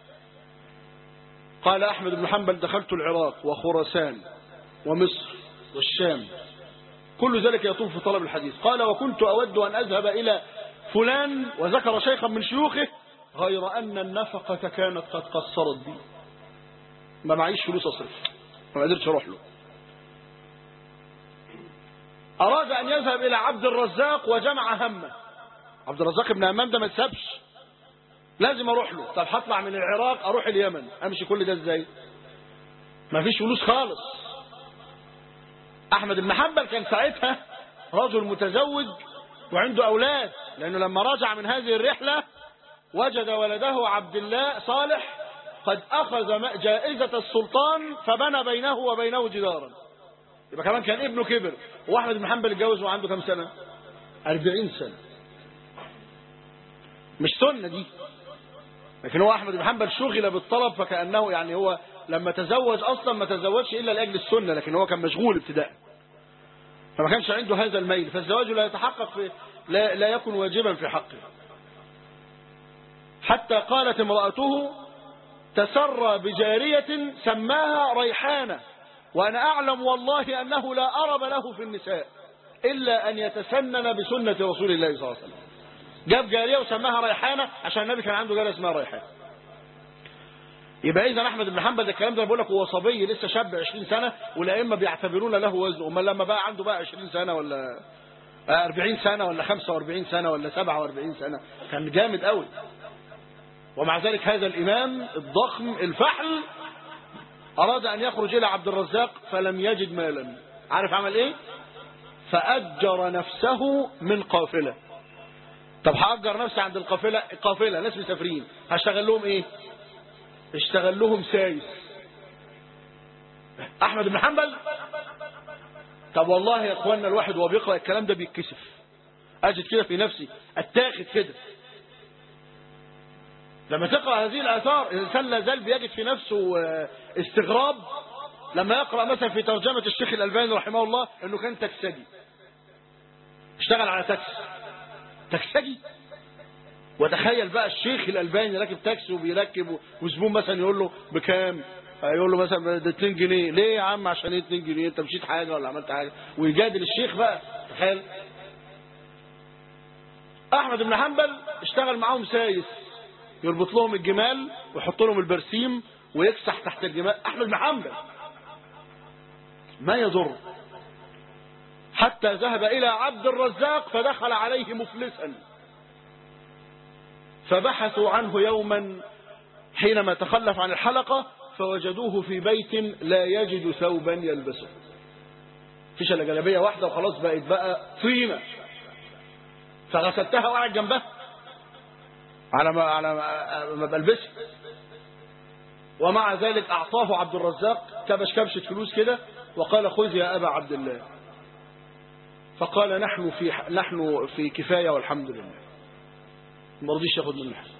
Speaker 1: قال احمد بن حنبل دخلت العراق وخراسان ومصر والشام كل ذلك يطوف في طلب الحديث قال وكنت اود ان اذهب الى فلان وذكر شيخا من شيوخه غير ان النفقة كانت قد قصرت بي ما معيش فلوس اصرف ما قدرتش اروح له أراد أن يذهب إلى عبد الرزاق وجمع همه عبد الرزاق ابن همام ده ما تسابش لازم أروح له طب هطلع من العراق أروح اليمن أمشي كل ده إزاي ما فيش فلوس خالص أحمد بن حنبل كان ساعتها رجل متزوج وعنده أولاد لأنه لما رجع من هذه الرحلة وجد ولده عبد الله صالح قد أخذ جائزة السلطان فبنى بينه وبينه جدارا يبقى كمان كان ابنه كبر واحمد بن حنبل اتجوز وعنده كام سنة 40 سنة مش سنة دي لكن هو احمد بن حنبل شغل بالطلب فكأنه يعني هو لما تزوج اصلا ما تزوجش الا لاجل السنة لكن هو كان مشغول ابتداء فما كانش عنده هذا الميل فالزواج لا يتحقق في لا, لا يكن واجبا في حقه حتى قالت امرأته تسرى بجارية سماها ريحانة وأنا أعلم والله أنه لا أرب له في النساء إلا أن يتسنن بسنة رسول الله صلى الله عليه وسلم جاب جارية وسماها ريحانة عشان النبي كان عنده جارية اسمها ريحانة يبقى إذا أحمد بن حنبل ده الكلام ده بقول لك هو صبي لسه شاب 20 سنة والأئمة بيعتبرون له وزن أمال لما بقى عنده بقى 20 سنة ولا 40 سنة ولا 45 سنة ولا 47 سنة كان جامد قوي ومع ذلك هذا الإمام الضخم الفحل أراد أن يخرج إلى عبد الرزاق فلم يجد مالا عارف عمل إيه فأجر نفسه من قافلة طب هأجر نفسي عند القافلة قافلة ناس مسافرين هشتغل لهم إيه اشتغل لهم سايس أحمد بن حنبل طب والله يا اخوانا الواحد وهو بيقرأ الكلام ده بيتكسف أجد كده في نفسي أتاخد كده لما تقرأ هذه الآثار الإنسان لا زال بيجد في نفسه استغراب لما يقرأ مثلا في ترجمة الشيخ الألباني رحمه الله أنه كان تكسجي اشتغل على تاكسي تكسجي وتخيل بقى الشيخ الألباني راكب تاكسي وبيركب وزبون مثلا يقول له بكام يقول له مثلا ده 2 جنيه ليه يا عم عشان ايه 2 جنيه انت مشيت حاجة ولا عملت حاجة ويجادل الشيخ بقى تخيل احمد بن حنبل اشتغل معاهم سايس يربط لهم الجمال ويحط لهم البرسيم ويكسح تحت الجمال احمد بن حنبل ما يضر حتى ذهب الى عبد الرزاق فدخل عليه مفلسا فبحثوا عنه يوما حينما تخلف عن الحلقة فوجدوه في بيت لا يجد ثوبا يلبسه فيش الا جلابيه واحده وخلاص بقت بقى طينه فغسلتها وقعد جنبها على ما على ما بلبسها ومع ذلك اعطاه عبد الرزاق كبش كبشه فلوس كده وقال خذ يا ابا عبد الله فقال نحن في نحن في كفايه والحمد لله ما رضيش ياخد منه حاجه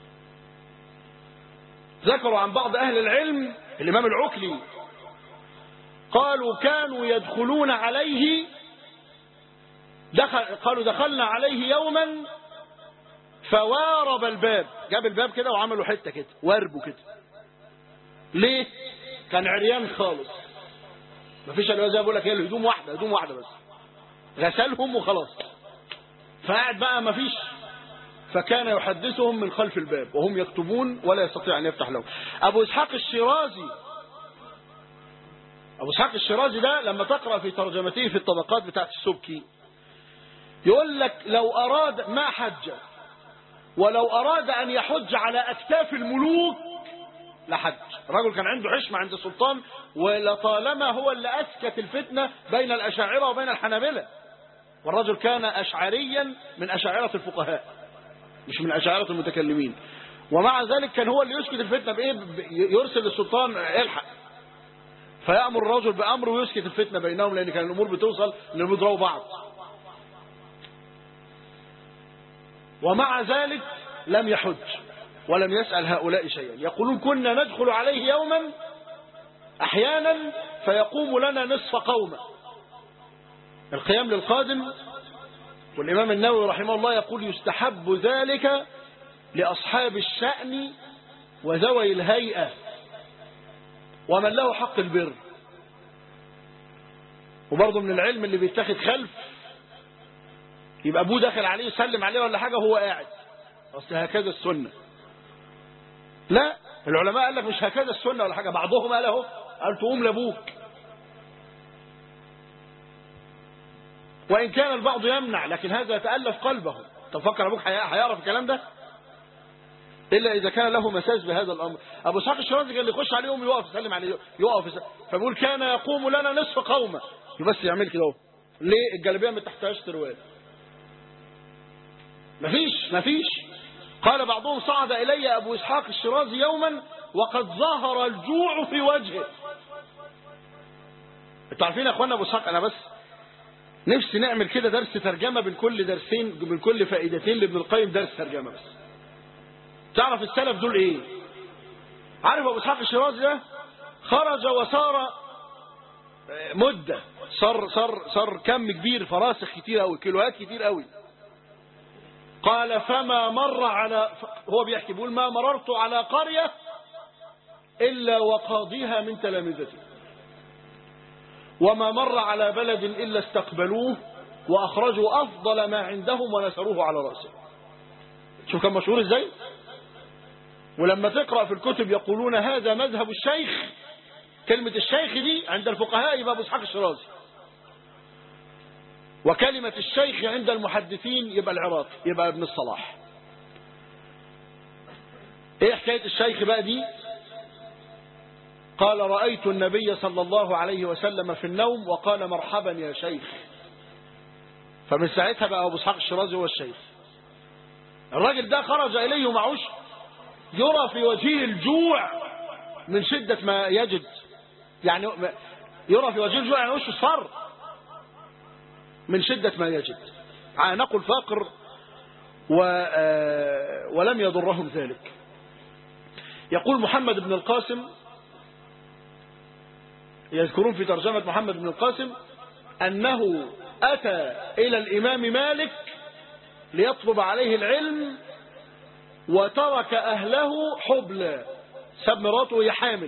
Speaker 1: ذكروا عن بعض اهل العلم الامام العكلي قالوا كانوا يدخلون عليه دخل قالوا دخلنا عليه يوما فوارب الباب جاب الباب كده وعملوا حته كده واربوا كده ليه كان عريان خالص مفيش الا زي بقول لك هي الهدوم واحده هدوم واحده بس غسلهم وخلاص فقعد بقى مفيش فكان يحدثهم من خلف الباب وهم يكتبون ولا يستطيع ان يفتح لهم ابو اسحاق الشيرازي ابو اسحاق الشيرازي ده لما تقرا في ترجمته في الطبقات بتاعت السبكي يقول لك لو اراد ما حج ولو أراد أن يحج على أكتاف الملوك لحج الرجل كان عنده حشمة عند السلطان ولطالما هو اللي أسكت الفتنة بين الأشاعرة وبين الحنابلة والرجل كان أشعريا من أشاعرة الفقهاء مش من أشاعرة المتكلمين ومع ذلك كان هو اللي يسكت الفتنة بإيه يرسل للسلطان الحق فيأمر الرجل بأمر ويسكت الفتنة بينهم لأن كان الأمور بتوصل إنهم يضربوا بعض ومع ذلك لم يحج ولم يسأل هؤلاء شيئا يقولون كنا ندخل عليه يوما أحيانا فيقوم لنا نصف قومة القيام للقادم والإمام النووي رحمه الله يقول يستحب ذلك لأصحاب الشأن وذوي الهيئة ومن له حق البر وبرضه من العلم اللي بيتاخد خلف يبقى ابوه داخل عليه يسلم عليه ولا حاجه وهو قاعد اصل هكذا السنه لا العلماء قال لك مش هكذا السنه ولا حاجه بعضهم قال اهو قال تقوم لابوك وان كان البعض يمنع لكن هذا يتالف قلبه تفكر ابوك هيعرف الكلام ده الا اذا كان له مساس بهذا الامر ابو اسحاق الشرازي كان اللي يخش عليهم يقف يسلم عليه يقف يسلم. فبيقول كان يقوم لنا نصف قومه بس يعمل كده اهو ليه الجلابيه ما تحتاجش تروال مفيش مفيش قال بعضهم صعد الي ابو اسحاق الشرازي يوما وقد ظهر الجوع في وجهه انتوا عارفين يا اخوانا ابو اسحاق انا بس نفسي نعمل كده درس ترجمه بين كل درسين بين كل فائدتين لابن القيم درس ترجمه بس تعرف السلف دول ايه عارف ابو اسحاق الشرازي ده خرج وصار مدة صار صار صار كم كبير فراسخ كتير قوي كيلوهات كتير قوي قال فما مر على هو بيحكي بيقول ما مررت على قرية إلا وقاضيها من تلامذتي وما مر على بلد إلا استقبلوه وأخرجوا أفضل ما عندهم ونسروه على رأسه شوف كان مشهور ازاي ولما تقرأ في الكتب يقولون هذا مذهب الشيخ كلمة الشيخ دي عند الفقهاء يبقى أبو إسحاق الشرازي وكلمة الشيخ عند المحدثين يبقى العراقي يبقى ابن الصلاح ايه حكاية الشيخ بقى دي قال رأيت النبي صلى الله عليه وسلم في النوم وقال مرحبا يا شيخ فمن ساعتها بقى أبو إسحاق الشرازي هو الشيخ الراجل ده خرج إليه معوش يرى في وجهه الجوع من شدة ما يجد يعني يرى في وجهه الجوع يعني وشه صر من شدة ما يجد عانقوا الفقر و ولم يضرهم ذلك يقول محمد بن القاسم يذكرون في ترجمة محمد بن القاسم أنه أتى إلى الإمام مالك ليطلب عليه العلم وترك أهله حبلى ساب مراته وهي حامل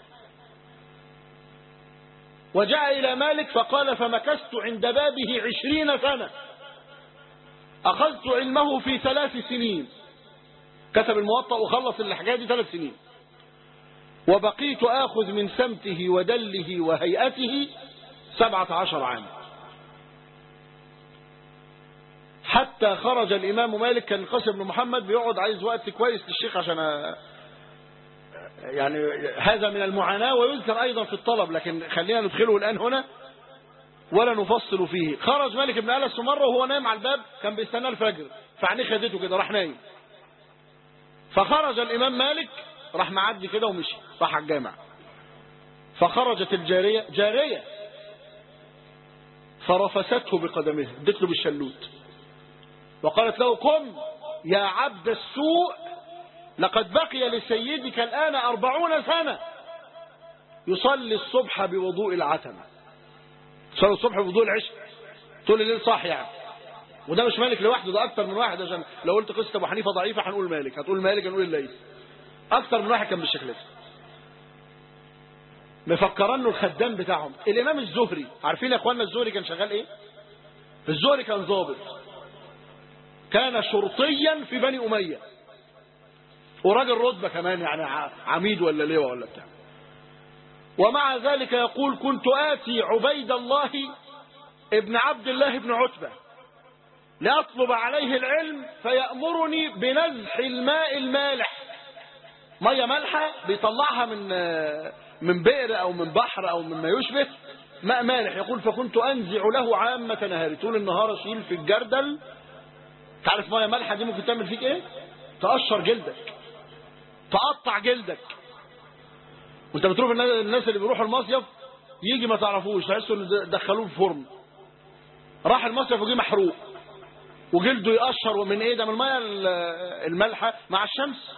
Speaker 1: وجاء إلى مالك فقال فمكثت عند بابه عشرين سنة أخذت علمه في ثلاث سنين كتب الموطأ وخلص الحكاية دي ثلاث سنين وبقيت آخذ من سمته ودله وهيئته سبعة عشر عاما حتى خرج الإمام مالك كان قاسم بن محمد بيقعد عايز وقت كويس للشيخ عشان يعني هذا من المعاناة ويذكر أيضا في الطلب لكن خلينا ندخله الآن هنا ولا نفصل فيه خرج مالك بن أنس مرة وهو نايم على الباب كان بيستنى الفجر فعينيه خدته كده راح نايم فخرج الإمام مالك راح معدي كده ومشي راح على الجامع فخرجت الجارية جارية فرفسته بقدمها ادت له بالشلوت وقالت له قم يا عبد السوء لقد بقي لسيدك الآن أربعون سنة يصلي الصبح بوضوء العتمة يصلي الصبح بوضوء العشاء طول الليل صاح يعني وده مش مالك لوحده ده أكتر من واحد عشان لو قلت قصة أبو حنيفة ضعيفة هنقول مالك هتقول مالك هنقول الليث أكتر من واحد كان بالشكل ده مفكرانه الخدام بتاعهم الإمام الزهري عارفين يا أخوانا الزهري كان شغال إيه الزهري كان ضابط كان شرطيا في بني أمية وراجل رتبة كمان يعني عميد ولا لواء ولا بتاع ومع ذلك يقول كنت آتي عبيد الله ابن عبد الله بن عتبة لأطلب عليه العلم فيأمرني بنزح الماء المالح مية مالحة بيطلعها من من بئر أو من بحر أو مما يشبه ماء مالح يقول فكنت أنزع له عامة نهاري طول النهار أشيل في الجردل تعرف مية مالحة دي ممكن تعمل فيك إيه تقشر جلدك تقطع جلدك وانت بتروح الناس اللي بيروحوا المصيف يجي ما تعرفوش تحسوا ان دخلوه في فرن راح المصيف وجي محروق وجلده يقشر ومن ايه ده من الميه المالحه مع الشمس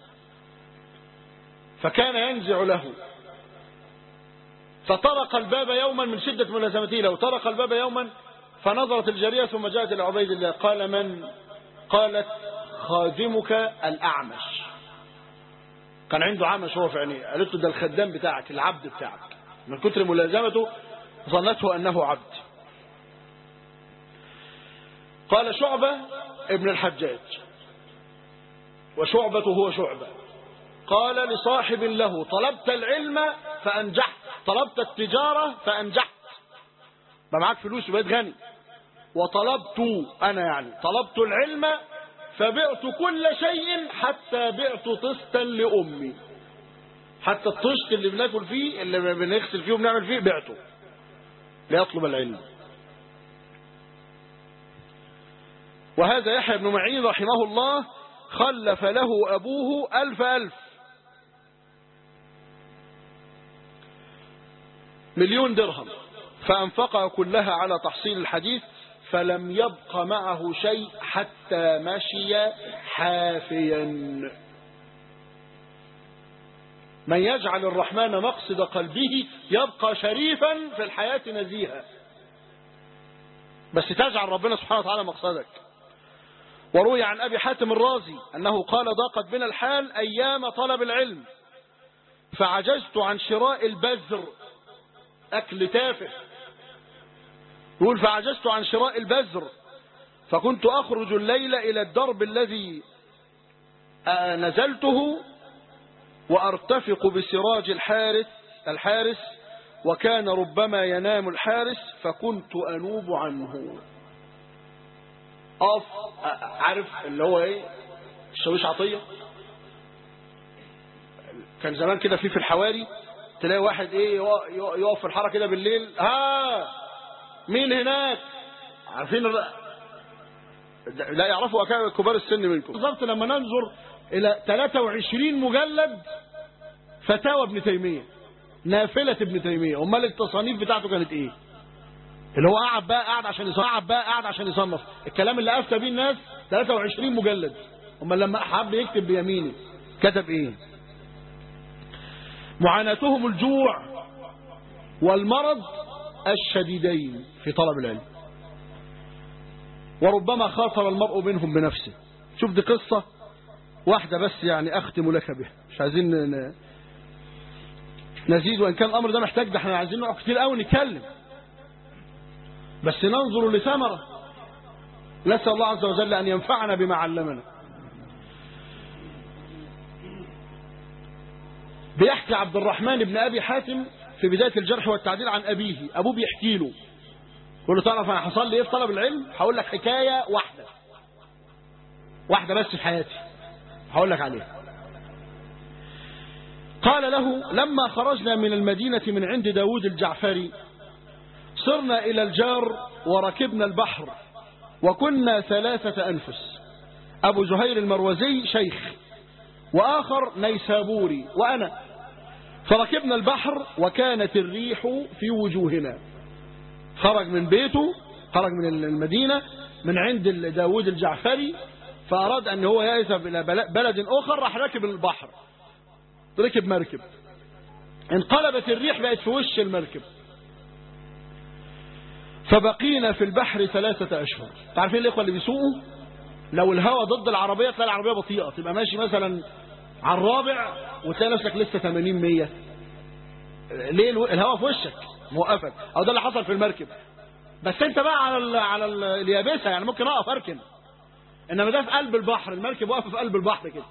Speaker 1: فكان ينزع له فطرق الباب يوما من شدة ملازمته له طرق الباب يوما فنظرت الجارية ثم جاءت إلى عبيد الله قال من قالت خادمك الأعمش كان عنده عمش هو في عينيه قالت له ده الخدام بتاعك العبد بتاعك من كتر ملازمته ظنته أنه عبد قال شعبة ابن الحجاج وشعبة هو شعبة قال لصاحب له طلبت العلم فأنجحت طلبت التجارة فأنجحت بقى معاك فلوس وبقيت غني وطلبت أنا يعني طلبت العلم فبعت كل شيء حتى بعت طستا لأمي حتى الطشت اللي بناكل فيه اللي بنغسل فيه وبنعمل فيه بعته ليطلب العلم وهذا يحيى بن معين رحمه الله خلف له أبوه ألف ألف مليون درهم فأنفقها كلها على تحصيل الحديث فلم يبق معه شيء حتى مشي حافيا من يجعل الرحمن مقصد قلبه يبقى شريفا في الحياة نزيها بس تجعل ربنا سبحانه وتعالى مقصدك وروي عن أبي حاتم الرازي أنه قال ضاقت بنا الحال أيام طلب العلم فعجزت عن شراء البذر أكل تافه يقول فعجزت عن شراء البذر فكنت أخرج الليل إلى الدرب الذي نزلته وأرتفق بسراج الحارس الحارس وكان ربما ينام الحارس فكنت أنوب عنه أقف عارف اللي هو ايه الشاويش عطية كان زمان كده في في الحواري تلاقي واحد ايه يقف في الحاره كده بالليل ها مين هناك عارفين لا يعرفوا كبار السن منكم بالظبط لما ننظر الى 23 مجلد فتاوى ابن تيميه نافله ابن تيميه امال التصانيف بتاعته كانت ايه اللي هو قاعد بقى قاعد عشان يصنف قاعد بقى قاعد عشان يصنف الكلام اللي افتى بيه الناس 23 مجلد امال لما حب يكتب بيمينه كتب ايه معاناتهم الجوع والمرض الشديدين في طلب العلم وربما خاطر المرء منهم بنفسه شوف دي قصة واحدة بس يعني أختم لك بها مش عايزين نزيد وإن كان الأمر ده محتاج ده احنا عايزين نقعد كتير قوي نتكلم بس ننظر لثمرة نسأل الله عز وجل أن ينفعنا بما علمنا بيحكي عبد الرحمن بن أبي حاتم في بداية الجرح والتعديل عن أبيه أبوه بيحكي له يقول له تعرف أنا حصل لي إيه في طلب العلم هقول لك حكاية واحدة واحدة بس في حياتي هقول لك عليها قال له لما خرجنا من المدينة من عند داود الجعفري صرنا إلى الجار وركبنا البحر وكنا ثلاثة أنفس أبو زهير المروزي شيخ وآخر نيسابوري وأنا فركبنا البحر وكانت الريح في وجوهنا خرج من بيته خرج من المدينة من عند داود الجعفري فأراد أن هو يذهب إلى بلد آخر راح ركب البحر ركب مركب انقلبت الريح بقت في وش المركب فبقينا في البحر ثلاثة أشهر تعرفين الإخوة اللي بيسوقوا لو الهواء ضد العربية تلاقي العربية بطيئة تبقى ماشي مثلا على الرابع وتلاقي نفسك لسه 80 100 ليه الهواء في وشك موقفك او ده اللي حصل في المركب بس انت بقى على ال على ال اليابسه يعني ممكن اقف اركن انما ده في قلب البحر المركب واقفه في قلب البحر كده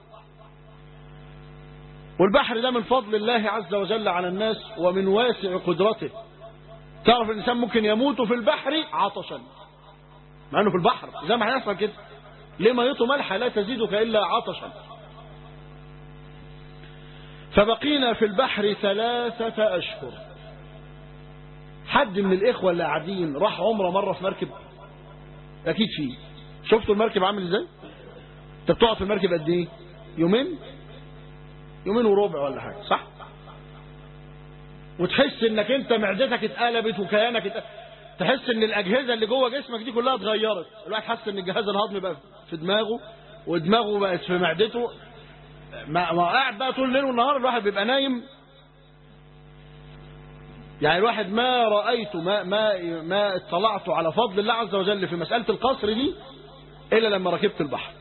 Speaker 1: والبحر ده من فضل الله عز وجل على الناس ومن واسع قدرته تعرف الانسان ممكن يموت في البحر عطشا مع انه في البحر زي ما هيحصل كده ليه ميته ملحه لا تزيدك الا عطشا فبقينا في البحر ثلاثة أشهر حد من الإخوة اللي قاعدين راح عمره مرة في مركب أكيد فيه شفتوا المركب عامل إزاي أنت بتقعد في المركب قد إيه يومين يومين وربع ولا حاجة صح وتحس انك انت معدتك اتقلبت وكيانك اتقلبت. تحس ان الاجهزه اللي جوه جسمك دي كلها اتغيرت الواحد حس ان الجهاز الهضمي بقى في دماغه ودماغه بقت في معدته ما ما قاعد بقى طول الليل والنهار الواحد بيبقى نايم يعني الواحد ما رأيت ما ما ما اطلعت على فضل الله عز وجل في مسألة القصر دي إلا لما ركبت البحر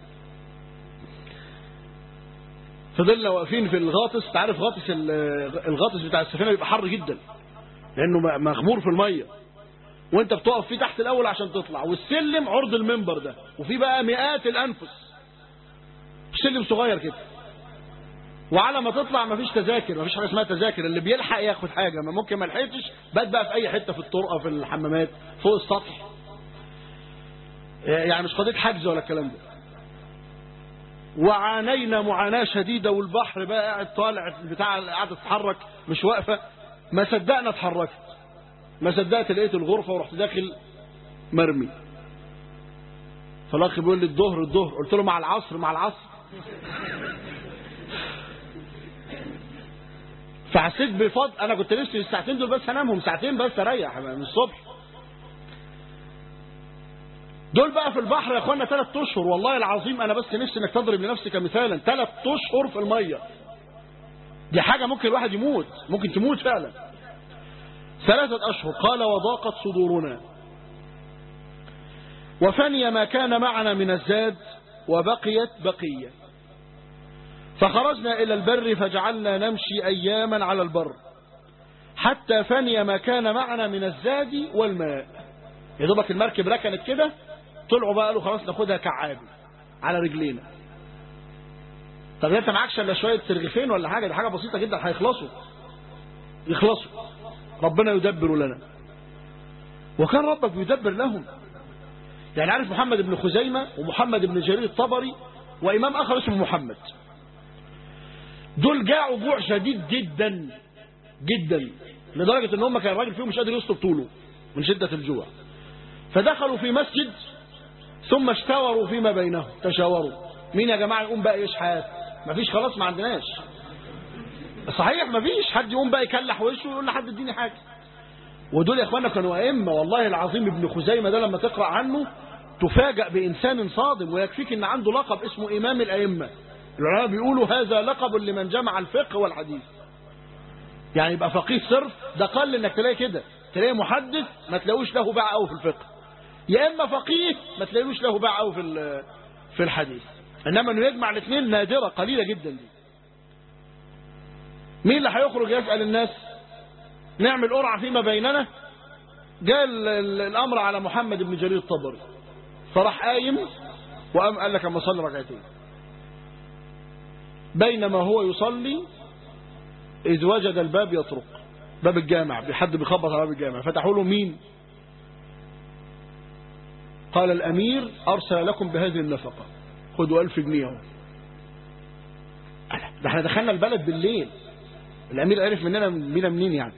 Speaker 1: فضلنا واقفين في الغاطس تعرف غاطس الغاطس بتاع السفينة بيبقى حر جدا لأنه مغمور في المية وانت بتقف فيه تحت الأول عشان تطلع والسلم عرض المنبر ده وفي بقى مئات الأنفس سلم صغير كده وعلى ما تطلع مفيش تذاكر مفيش حاجه اسمها تذاكر اللي بيلحق ياخد حاجه ما ممكن ما لحقتش بات بقى في اي حته في الطرقه في الحمامات فوق السطح يعني مش قضيه حجز ولا الكلام ده وعانينا معاناه شديده والبحر بقى قاعد طالع البتاع قاعده تتحرك مش واقفه ما صدقنا اتحركت ما صدقت لقيت الغرفه ورحت داخل مرمي فالاخ بيقول لي الظهر الظهر قلت له مع العصر مع العصر فحسيت بفضل انا كنت نفسي الساعتين دول بس انامهم ساعتين بس اريح من الصبح دول بقى في البحر يا اخوانا ثلاث اشهر والله العظيم انا بس نفسي انك تضرب لنفسك مثالا ثلاث اشهر في الميه دي حاجه ممكن الواحد يموت ممكن تموت فعلا ثلاثة أشهر قال وضاقت صدورنا وفني ما كان معنا من الزاد وبقيت بقية فخرجنا إلى البر فجعلنا نمشي أياما على البر حتى فني ما كان معنا من الزاد والماء يا دوبك المركب ركنت كده طلعوا بقى قالوا خلاص ناخدها كعابي على رجلينا طب انت معكش الا شويه سرغفين ولا حاجه دي حاجه بسيطه جدا هيخلصوا يخلصوا ربنا يدبر لنا وكان ربك يدبر لهم يعني عارف محمد بن خزيمة ومحمد بن جرير الطبري وإمام آخر اسمه محمد دول جاعوا جوع شديد جدا جدا لدرجة ان هم كان الراجل فيهم مش قادر يسلب طوله من شدة الجوع فدخلوا في مسجد ثم اشتوروا فيما بينهم تشاوروا مين يا جماعة يقوم بقى يشحات مفيش خلاص ما عندناش صحيح مفيش حد يقوم بقى يكلح وشه ويقول لحد اديني حاجة ودول يا اخوانا كانوا ائمه والله العظيم ابن خزيمه ده لما تقرا عنه تفاجأ بإنسان صادم ويكفيك ان عنده لقب اسمه إمام الأئمة العلماء بيقولوا هذا لقب لمن جمع الفقه والحديث يعني يبقى فقيه صرف ده قل انك تلاقي كده تلاقي محدث ما تلاقوش له باع قوي في الفقه يا اما فقيه ما تلاقوش له باع قوي في في الحديث انما انه يجمع الاثنين نادره قليله جدا دي مين اللي هيخرج يسال الناس نعمل قرعه فيما بيننا جاء الامر على محمد بن جرير الطبري فراح قايم وقام قال لك اما اصلي ركعتين بينما هو يصلي إذ وجد الباب يطرق باب الجامع بحد بيخبط على باب الجامع فتحوا له مين قال الأمير أرسل لكم بهذه النفقة خدوا ألف جنيه اهو ده احنا دخلنا البلد بالليل الأمير عرف مننا بينا منين يعني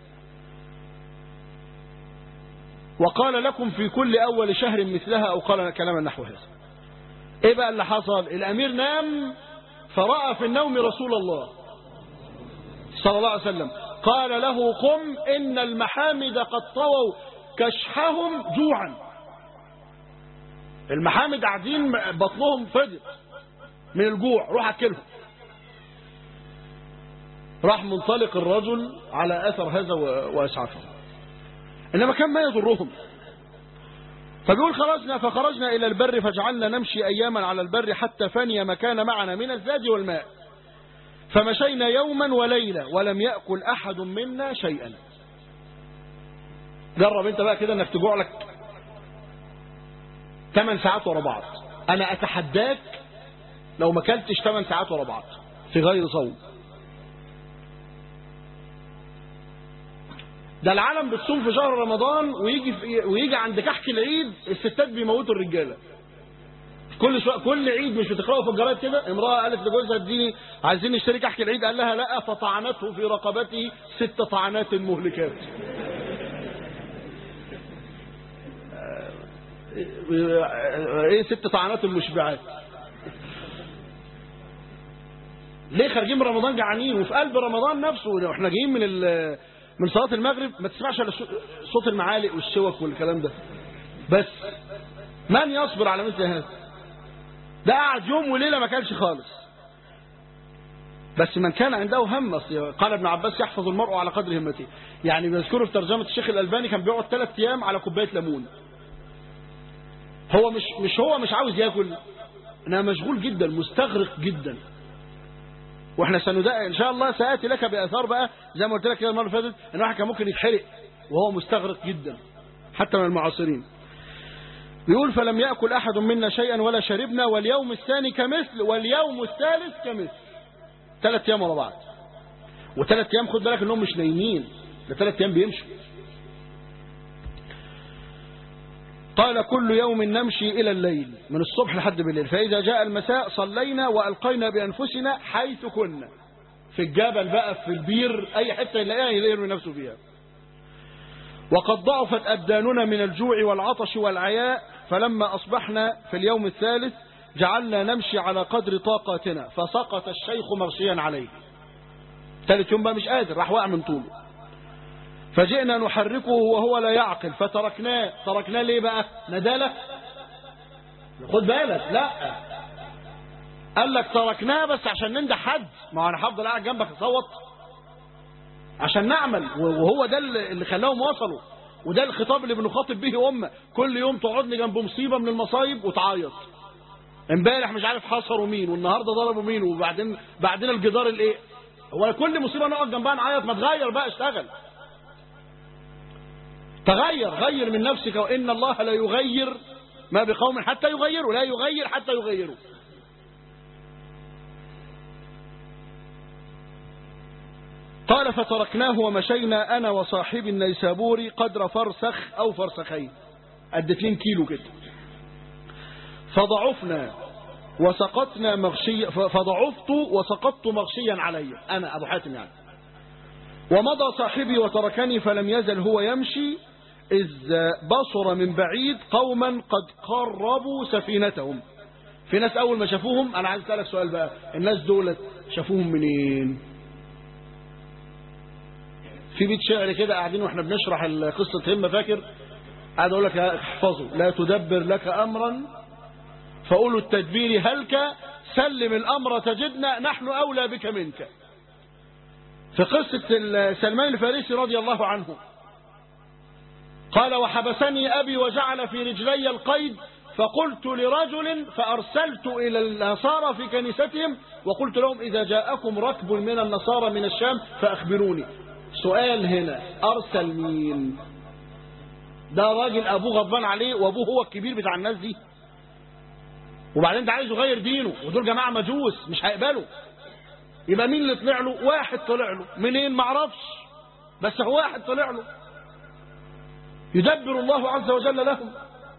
Speaker 1: وقال لكم في كل أول شهر مثلها أو قال كلاما نحو هذا إيه بقى اللي حصل الأمير نام فرأى في النوم رسول الله صلى الله عليه وسلم قال له قم إن المحامد قد طووا كشحهم جوعا المحامد قاعدين بطنهم فضل من الجوع روح أكلهم راح منطلق الرجل على أثر هذا وأسعفه إنما كان ما يضرهم فبيقول خرجنا فخرجنا إلى البر فجعلنا نمشي أياما على البر حتى فني ما كان معنا من الزاد والماء فمشينا يوما وليلة ولم يأكل أحد منا شيئا جرب انت بقى كده انك تجوع لك 8 ساعات ورا بعض انا اتحداك لو ما اكلتش 8 ساعات ورا بعض في غير صوم ده العالم بتصوم في شهر رمضان ويجي في ويجي عند كحك العيد الستات بيموتوا الرجاله كل شو... كل عيد مش بتقراوا في الجرايد كده امراه قالت لجوزها اديني عايزين نشتري كحك العيد قال لها لا فطعنته في رقبته ست طعنات مهلكات ايه ست طعنات مشبعات ليه خارجين من رمضان جعانين وفي قلب رمضان نفسه احنا جايين من ال... من صلاة المغرب ما تسمعش الا صوت المعالق والشوك والكلام ده بس من يصبر على مثل هذا ده قعد يوم وليلة ما كانش خالص بس من كان عنده هم قال ابن عباس يحفظ المرء على قدر همته يعني بيذكروا في ترجمة الشيخ الألباني كان بيقعد ثلاث أيام على كوباية ليمون هو مش مش هو مش عاوز ياكل انا مشغول جدا مستغرق جدا واحنا سنداء ان شاء الله ساتي لك باثار بقى زي ما قلت لك كده المره اللي فاتت ان واحد كان ممكن يتحرق وهو مستغرق جدا حتى من المعاصرين بيقول فلم ياكل احد منا شيئا ولا شربنا واليوم الثاني كمثل واليوم الثالث كمثل ثلاث ايام ورا بعض وثلاث ايام خد بالك انهم مش نايمين ده ثلاث ايام بيمشوا قال كل يوم نمشي إلى الليل من الصبح لحد بالليل فإذا جاء المساء صلينا وألقينا بأنفسنا حيث كنا في الجبل بقى في البير أي حتة يلاقيها يرمي نفسه فيها وقد ضعفت أبداننا من الجوع والعطش والعياء فلما أصبحنا في اليوم الثالث جعلنا نمشي على قدر طاقاتنا فسقط الشيخ مرشيا عليه ثالث يوم بقى مش قادر راح واقع من طوله فجئنا نحركه وهو لا يعقل فتركناه تركناه ليه بقى ندالة خد بالك لا قال لك تركناه بس عشان ننجح حد ما انا هفضل قاعد جنبك اصوت عشان نعمل وهو ده اللي خلاهم وصلوا وده الخطاب اللي بنخاطب به امه كل يوم تقعدني جنب مصيبه من المصايب وتعيط امبارح مش عارف حصروا مين والنهارده ضربوا مين وبعدين بعدين الجدار الايه هو كل مصيبه نقعد جنبها نعيط ما تغير بقى اشتغل تغير غير من نفسك وإن الله لا يغير ما بقوم حتى يغيروا لا يغير حتى يغيروا قال فتركناه ومشينا أنا وصاحبي النيسابوري قدر فرسخ أو فرسخين قد 2 كيلو كده فضعفنا وسقطنا مغشيا فضعفت وسقطت مغشيا علي أنا أبو حاتم يعني ومضى صاحبي وتركني فلم يزل هو يمشي إذ بصر من بعيد قوما قد قربوا سفينتهم في ناس أول ما شافوهم أنا عايز أسألك سؤال بقى الناس دولت شافوهم منين في بيت شعر كده قاعدين واحنا بنشرح قصة همة فاكر قاعد أقول لك احفظوا لا تدبر لك أمرا فقولوا التدبير هلك سلم الأمر تجدنا نحن أولى بك منك في قصة سلمان الفارسي رضي الله عنه قال وحبسني أبي وجعل في رجلي القيد فقلت لرجل فأرسلت إلى النصارى في كنيستهم وقلت لهم إذا جاءكم ركب من النصارى من الشام فأخبروني سؤال هنا أرسل مين ده راجل أبوه غضبان عليه وأبوه هو الكبير بتاع الناس دي وبعدين ده عايز يغير دينه ودول جماعة مجوس مش هيقبلوا يبقى مين اللي طلع له واحد طلع له منين معرفش بس هو واحد طلع له يدبر الله عز وجل لهم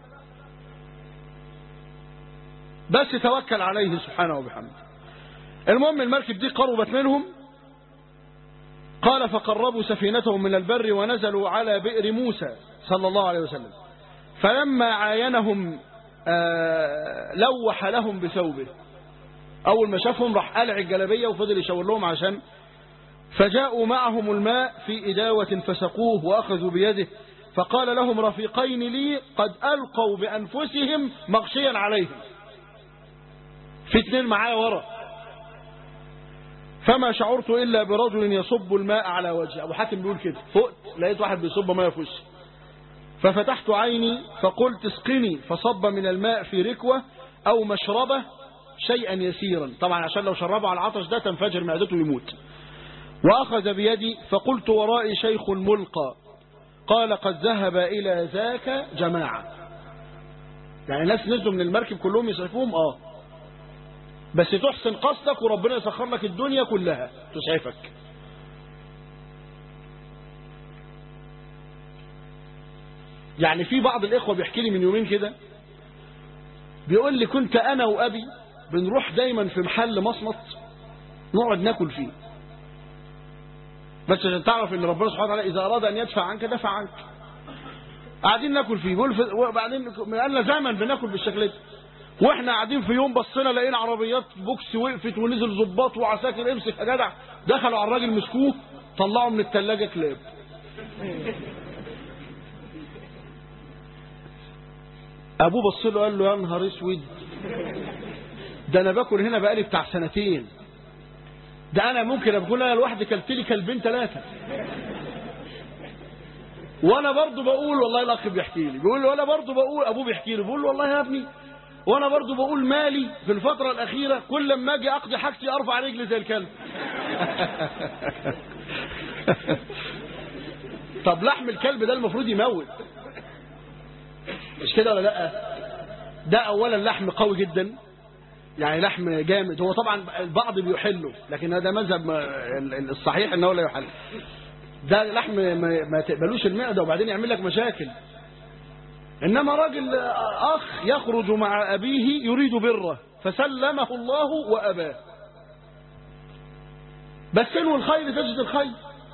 Speaker 1: بس توكل عليه سبحانه وبحمده المهم المركب دي قربت منهم قال فقربوا سفينتهم من البر ونزلوا على بئر موسى صلى الله عليه وسلم فلما عاينهم لوح لهم بثوبه أول ما شافهم راح قلع الجلبية وفضل يشاور لهم عشان فجاءوا معهم الماء في إداوة فسقوه وأخذوا بيده فقال لهم رفيقين لي قد ألقوا بأنفسهم مغشيا عليهم في اثنين معايا ورا فما شعرت إلا برجل يصب الماء على وجهه أبو حاتم بيقول كده فقت لقيت واحد بيصب ماء في وشي ففتحت عيني فقلت اسقني فصب من الماء في ركوة أو مشربة شيئا يسيرا طبعا عشان لو شربه على العطش ده تنفجر معدته ويموت وأخذ بيدي فقلت ورائي شيخ ملقى قال قد ذهب إلى ذاك جماعة يعني ناس نزلوا من المركب كلهم يسعفوهم اه بس تحسن قصدك وربنا يسخر لك الدنيا كلها تسعفك يعني في بعض الإخوة بيحكي لي من يومين كده بيقول لي كنت أنا وأبي بنروح دايما في محل مصمت نقعد ناكل فيه بس عشان تعرف ان ربنا سبحانه وتعالى اذا اراد ان يدفع عنك دفع عنك قاعدين ناكل فيه بيقول وبعدين قالنا زمن بناكل بالشكل ده واحنا قاعدين في يوم بصينا لقينا عربيات بوكس وقفت ونزل ظباط وعساكر امسك يا جدع دخلوا على الراجل مسكوه طلعوا من الثلاجه كلاب ابوه بص له قال له يا نهار اسود ده انا باكل هنا بقالي بتاع سنتين ده انا ممكن اكون انا لوحدي كلت لي كلبين ثلاثه وانا برضو بقول والله الاخ بيحكي لي بيقول لي وانا برضو بقول ابوه بيحكي لي بيقول له والله يا ابني وانا برضو بقول مالي في الفتره الاخيره كل ما اجي اقضي حاجتي ارفع رجلي زي الكلب طب لحم الكلب ده المفروض يموت مش كده ولا لا ده اولا لحم قوي جدا يعني لحم جامد هو طبعا البعض بيحله لكن هذا مذهب الصحيح انه لا يحل ده لحم ما, ما تقبلوش المعده وبعدين يعمل لك مشاكل انما راجل اخ يخرج مع ابيه يريد بره فسلمه الله واباه بس انو الخير تجد الخير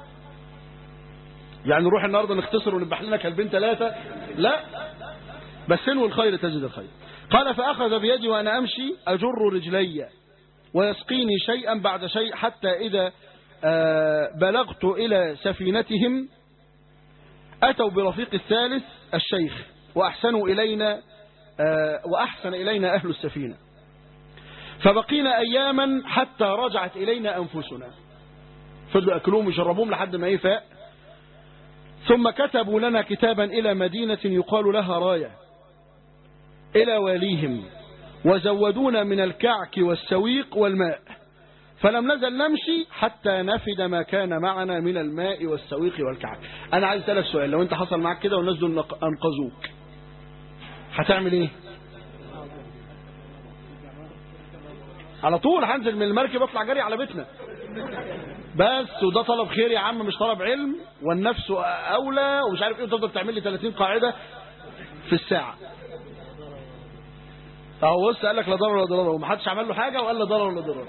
Speaker 1: يعني نروح النهارده نختصر ونذبح لنا كلبين ثلاثه لا بس انو الخير تجد الخير قال فاخذ بيدي وانا امشي اجر رجلي ويسقيني شيئا بعد شيء حتى اذا بلغت الى سفينتهم اتوا برفيق الثالث الشيخ واحسنوا الينا واحسن الينا اهل السفينه فبقينا اياما حتى رجعت الينا انفسنا فضلوا ياكلوهم ويشربوهم لحد ما يفاق ثم كتبوا لنا كتابا إلى مدينة يقال لها راية إلى واليهم وزودونا من الكعك والسويق والماء فلم نزل نمشي حتى نفد ما كان معنا من الماء والسويق والكعك أنا عايز أسألك سؤال لو أنت حصل معك كده والناس دول أنقذوك هتعمل إيه على طول هنزل من المركب اطلع جري على بيتنا بس وده طلب خير يا عم مش طلب علم والنفس اولى ومش عارف ايه وتفضل تعمل لي 30 قاعده في الساعه اهو بص قال لك لا ضرر ولا ضرر ومحدش عمل له حاجه وقال لا ضرر ولا ضرر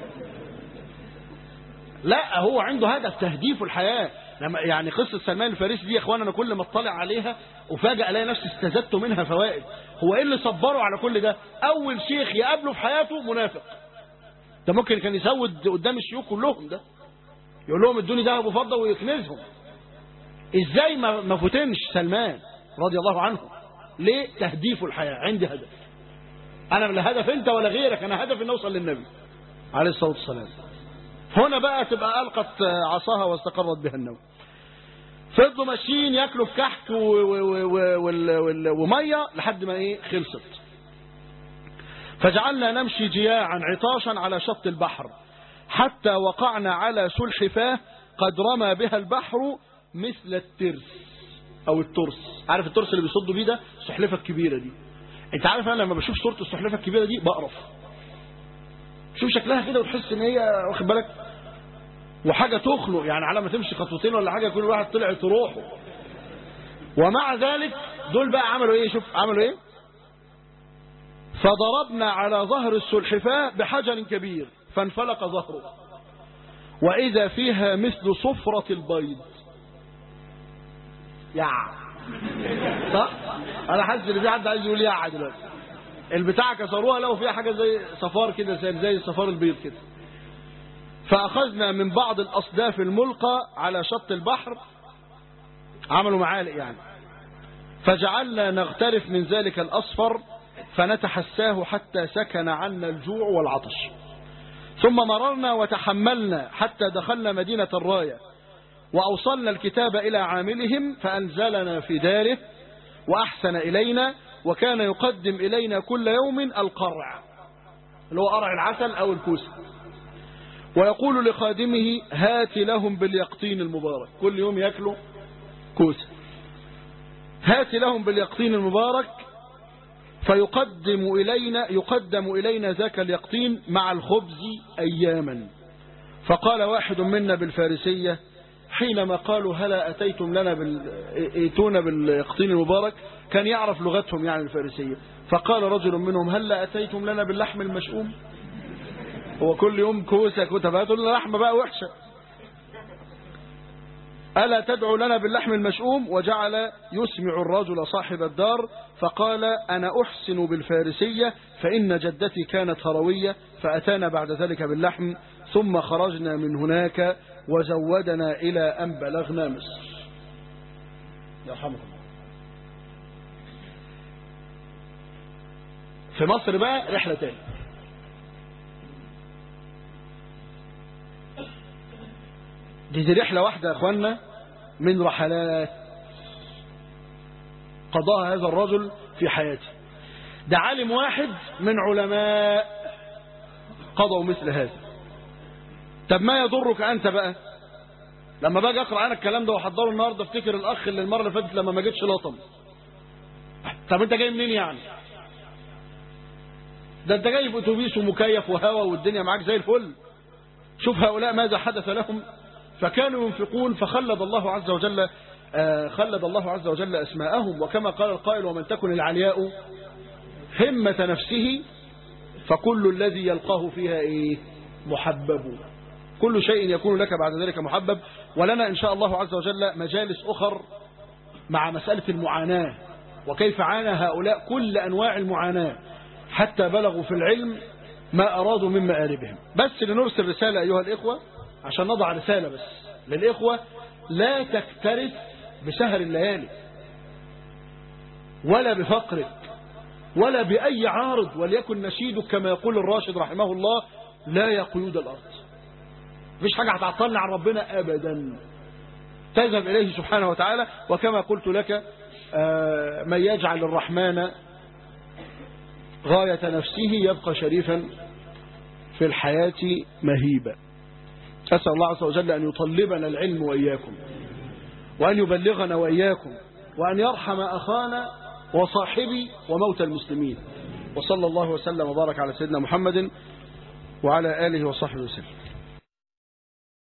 Speaker 1: لا هو عنده هدف تهديف الحياه لما يعني قصه سلمان الفارسي دي يا اخوان انا كل ما اطلع عليها وفجاه الاقي نفسي استزدت منها فوائد هو ايه اللي صبره على كل ده اول شيخ يقابله في حياته منافق ده ممكن كان يسود قدام الشيوخ كلهم ده يقول لهم ادوني ذهب وفضه ويكنزهم ازاي ما ما فتنش سلمان رضي الله عنه ليه تهديف الحياه عندي هدف انا لا هدف انت ولا غيرك انا هدفي ان اوصل للنبي عليه الصلاه والسلام هنا بقى تبقى القت عصاها واستقرت بها النوم فضلوا ماشيين ياكلوا في كحك وميه لحد ما ايه خلصت فجعلنا نمشي جياعا عطاشا على شط البحر حتى وقعنا على سلحفاه قد رمى بها البحر مثل الترس او الترس عارف الترس اللي بيصدوا بيه ده السحلفه الكبيره دي انت عارف انا لما بشوف صوره السحلفه الكبيره دي بقرف شوف شكلها كده وتحس ان هي واخد بالك وحاجه تخنق يعني على ما تمشي خطوتين ولا حاجه كل واحد طلع روحه ومع ذلك دول بقى عملوا ايه شوف عملوا ايه فضربنا على ظهر السلحفاة بحجر كبير فانفلق ظهره وإذا فيها مثل صفرة البيض يع صح أنا حاسس إن في حد عايز يقول يع دلوقتي البتاع كسروها لو فيها حاجة زي صفار كده زي صفار البيض كده فأخذنا من بعض الأصداف الملقى على شط البحر عملوا معالق يعني فجعلنا نغترف من ذلك الأصفر فنتحساه حتى سكن عنا الجوع والعطش ثم مررنا وتحملنا حتى دخلنا مدينة الراية وأوصلنا الكتاب إلى عاملهم فأنزلنا في داره وأحسن إلينا وكان يقدم إلينا كل يوم القرع اللي هو قرع العسل أو الكوسة ويقول لخادمه هات لهم باليقطين المبارك كل يوم يأكلوا كوسة هات لهم باليقطين المبارك فيقدم إلينا يقدم إلينا ذاك اليقطين مع الخبز أياما فقال واحد منا بالفارسية حينما قالوا هلا أتيتم لنا بال... ائتونا باليقطين المبارك كان يعرف لغتهم يعني الفارسية فقال رجل منهم هلا أتيتم لنا باللحم المشؤوم هو كل يوم كوسة كتبات لنا لحمة بقى وحشة ألا تدعو لنا باللحم المشؤوم وجعل يسمع الرجل صاحب الدار فقال أنا أحسن بالفارسية فإن جدتي كانت هروية فأتانا بعد ذلك باللحم ثم خرجنا من هناك وزودنا إلى أن بلغنا مصر يرحمكم في مصر بقى رحلة تاني دي, دي رحلة واحدة يا أخوانا من رحلات قضاها هذا الرجل في حياته ده عالم واحد من علماء قضوا مثل هذا طب ما يضرك أنت بقى لما باجي أقرأ أنا الكلام ده وأحضره النهاردة افتكر الأخ اللي المرة اللي فاتت لما ما جتش لطم طب أنت جاي منين يعني ده أنت جاي في أتوبيس ومكيف وهوا والدنيا معاك زي الفل شوف هؤلاء ماذا حدث لهم فكانوا ينفقون فخلد الله عز وجل آه خلد الله عز وجل أسماءهم وكما قال القائل ومن تكن العلياء همة نفسه فكل الذي يلقاه فيها إيه محبب كل شيء يكون لك بعد ذلك محبب ولنا إن شاء الله عز وجل مجالس أخر مع مسألة المعاناة وكيف عانى هؤلاء كل أنواع المعاناة حتى بلغوا في العلم ما أرادوا من مآربهم بس لنرسل رسالة أيها الإخوة عشان نضع رسالة بس للإخوة لا تكترث بسهر الليالي ولا بفقرك ولا بأي عارض وليكن نشيدك كما يقول الراشد رحمه الله لا يا قيود الأرض مفيش حاجة هتعطلنا عن ربنا أبدا تذهب إليه سبحانه وتعالى وكما قلت لك من يجعل الرحمن غاية نفسه يبقى شريفا في الحياة مهيبا أسأل الله عز وجل أن يطلبنا العلم وإياكم وأن يبلغنا وإياكم وأن يرحم أخانا وصاحبي وموتى المسلمين وصلى الله وسلم وبارك على سيدنا محمد وعلى آله وصحبه وسلم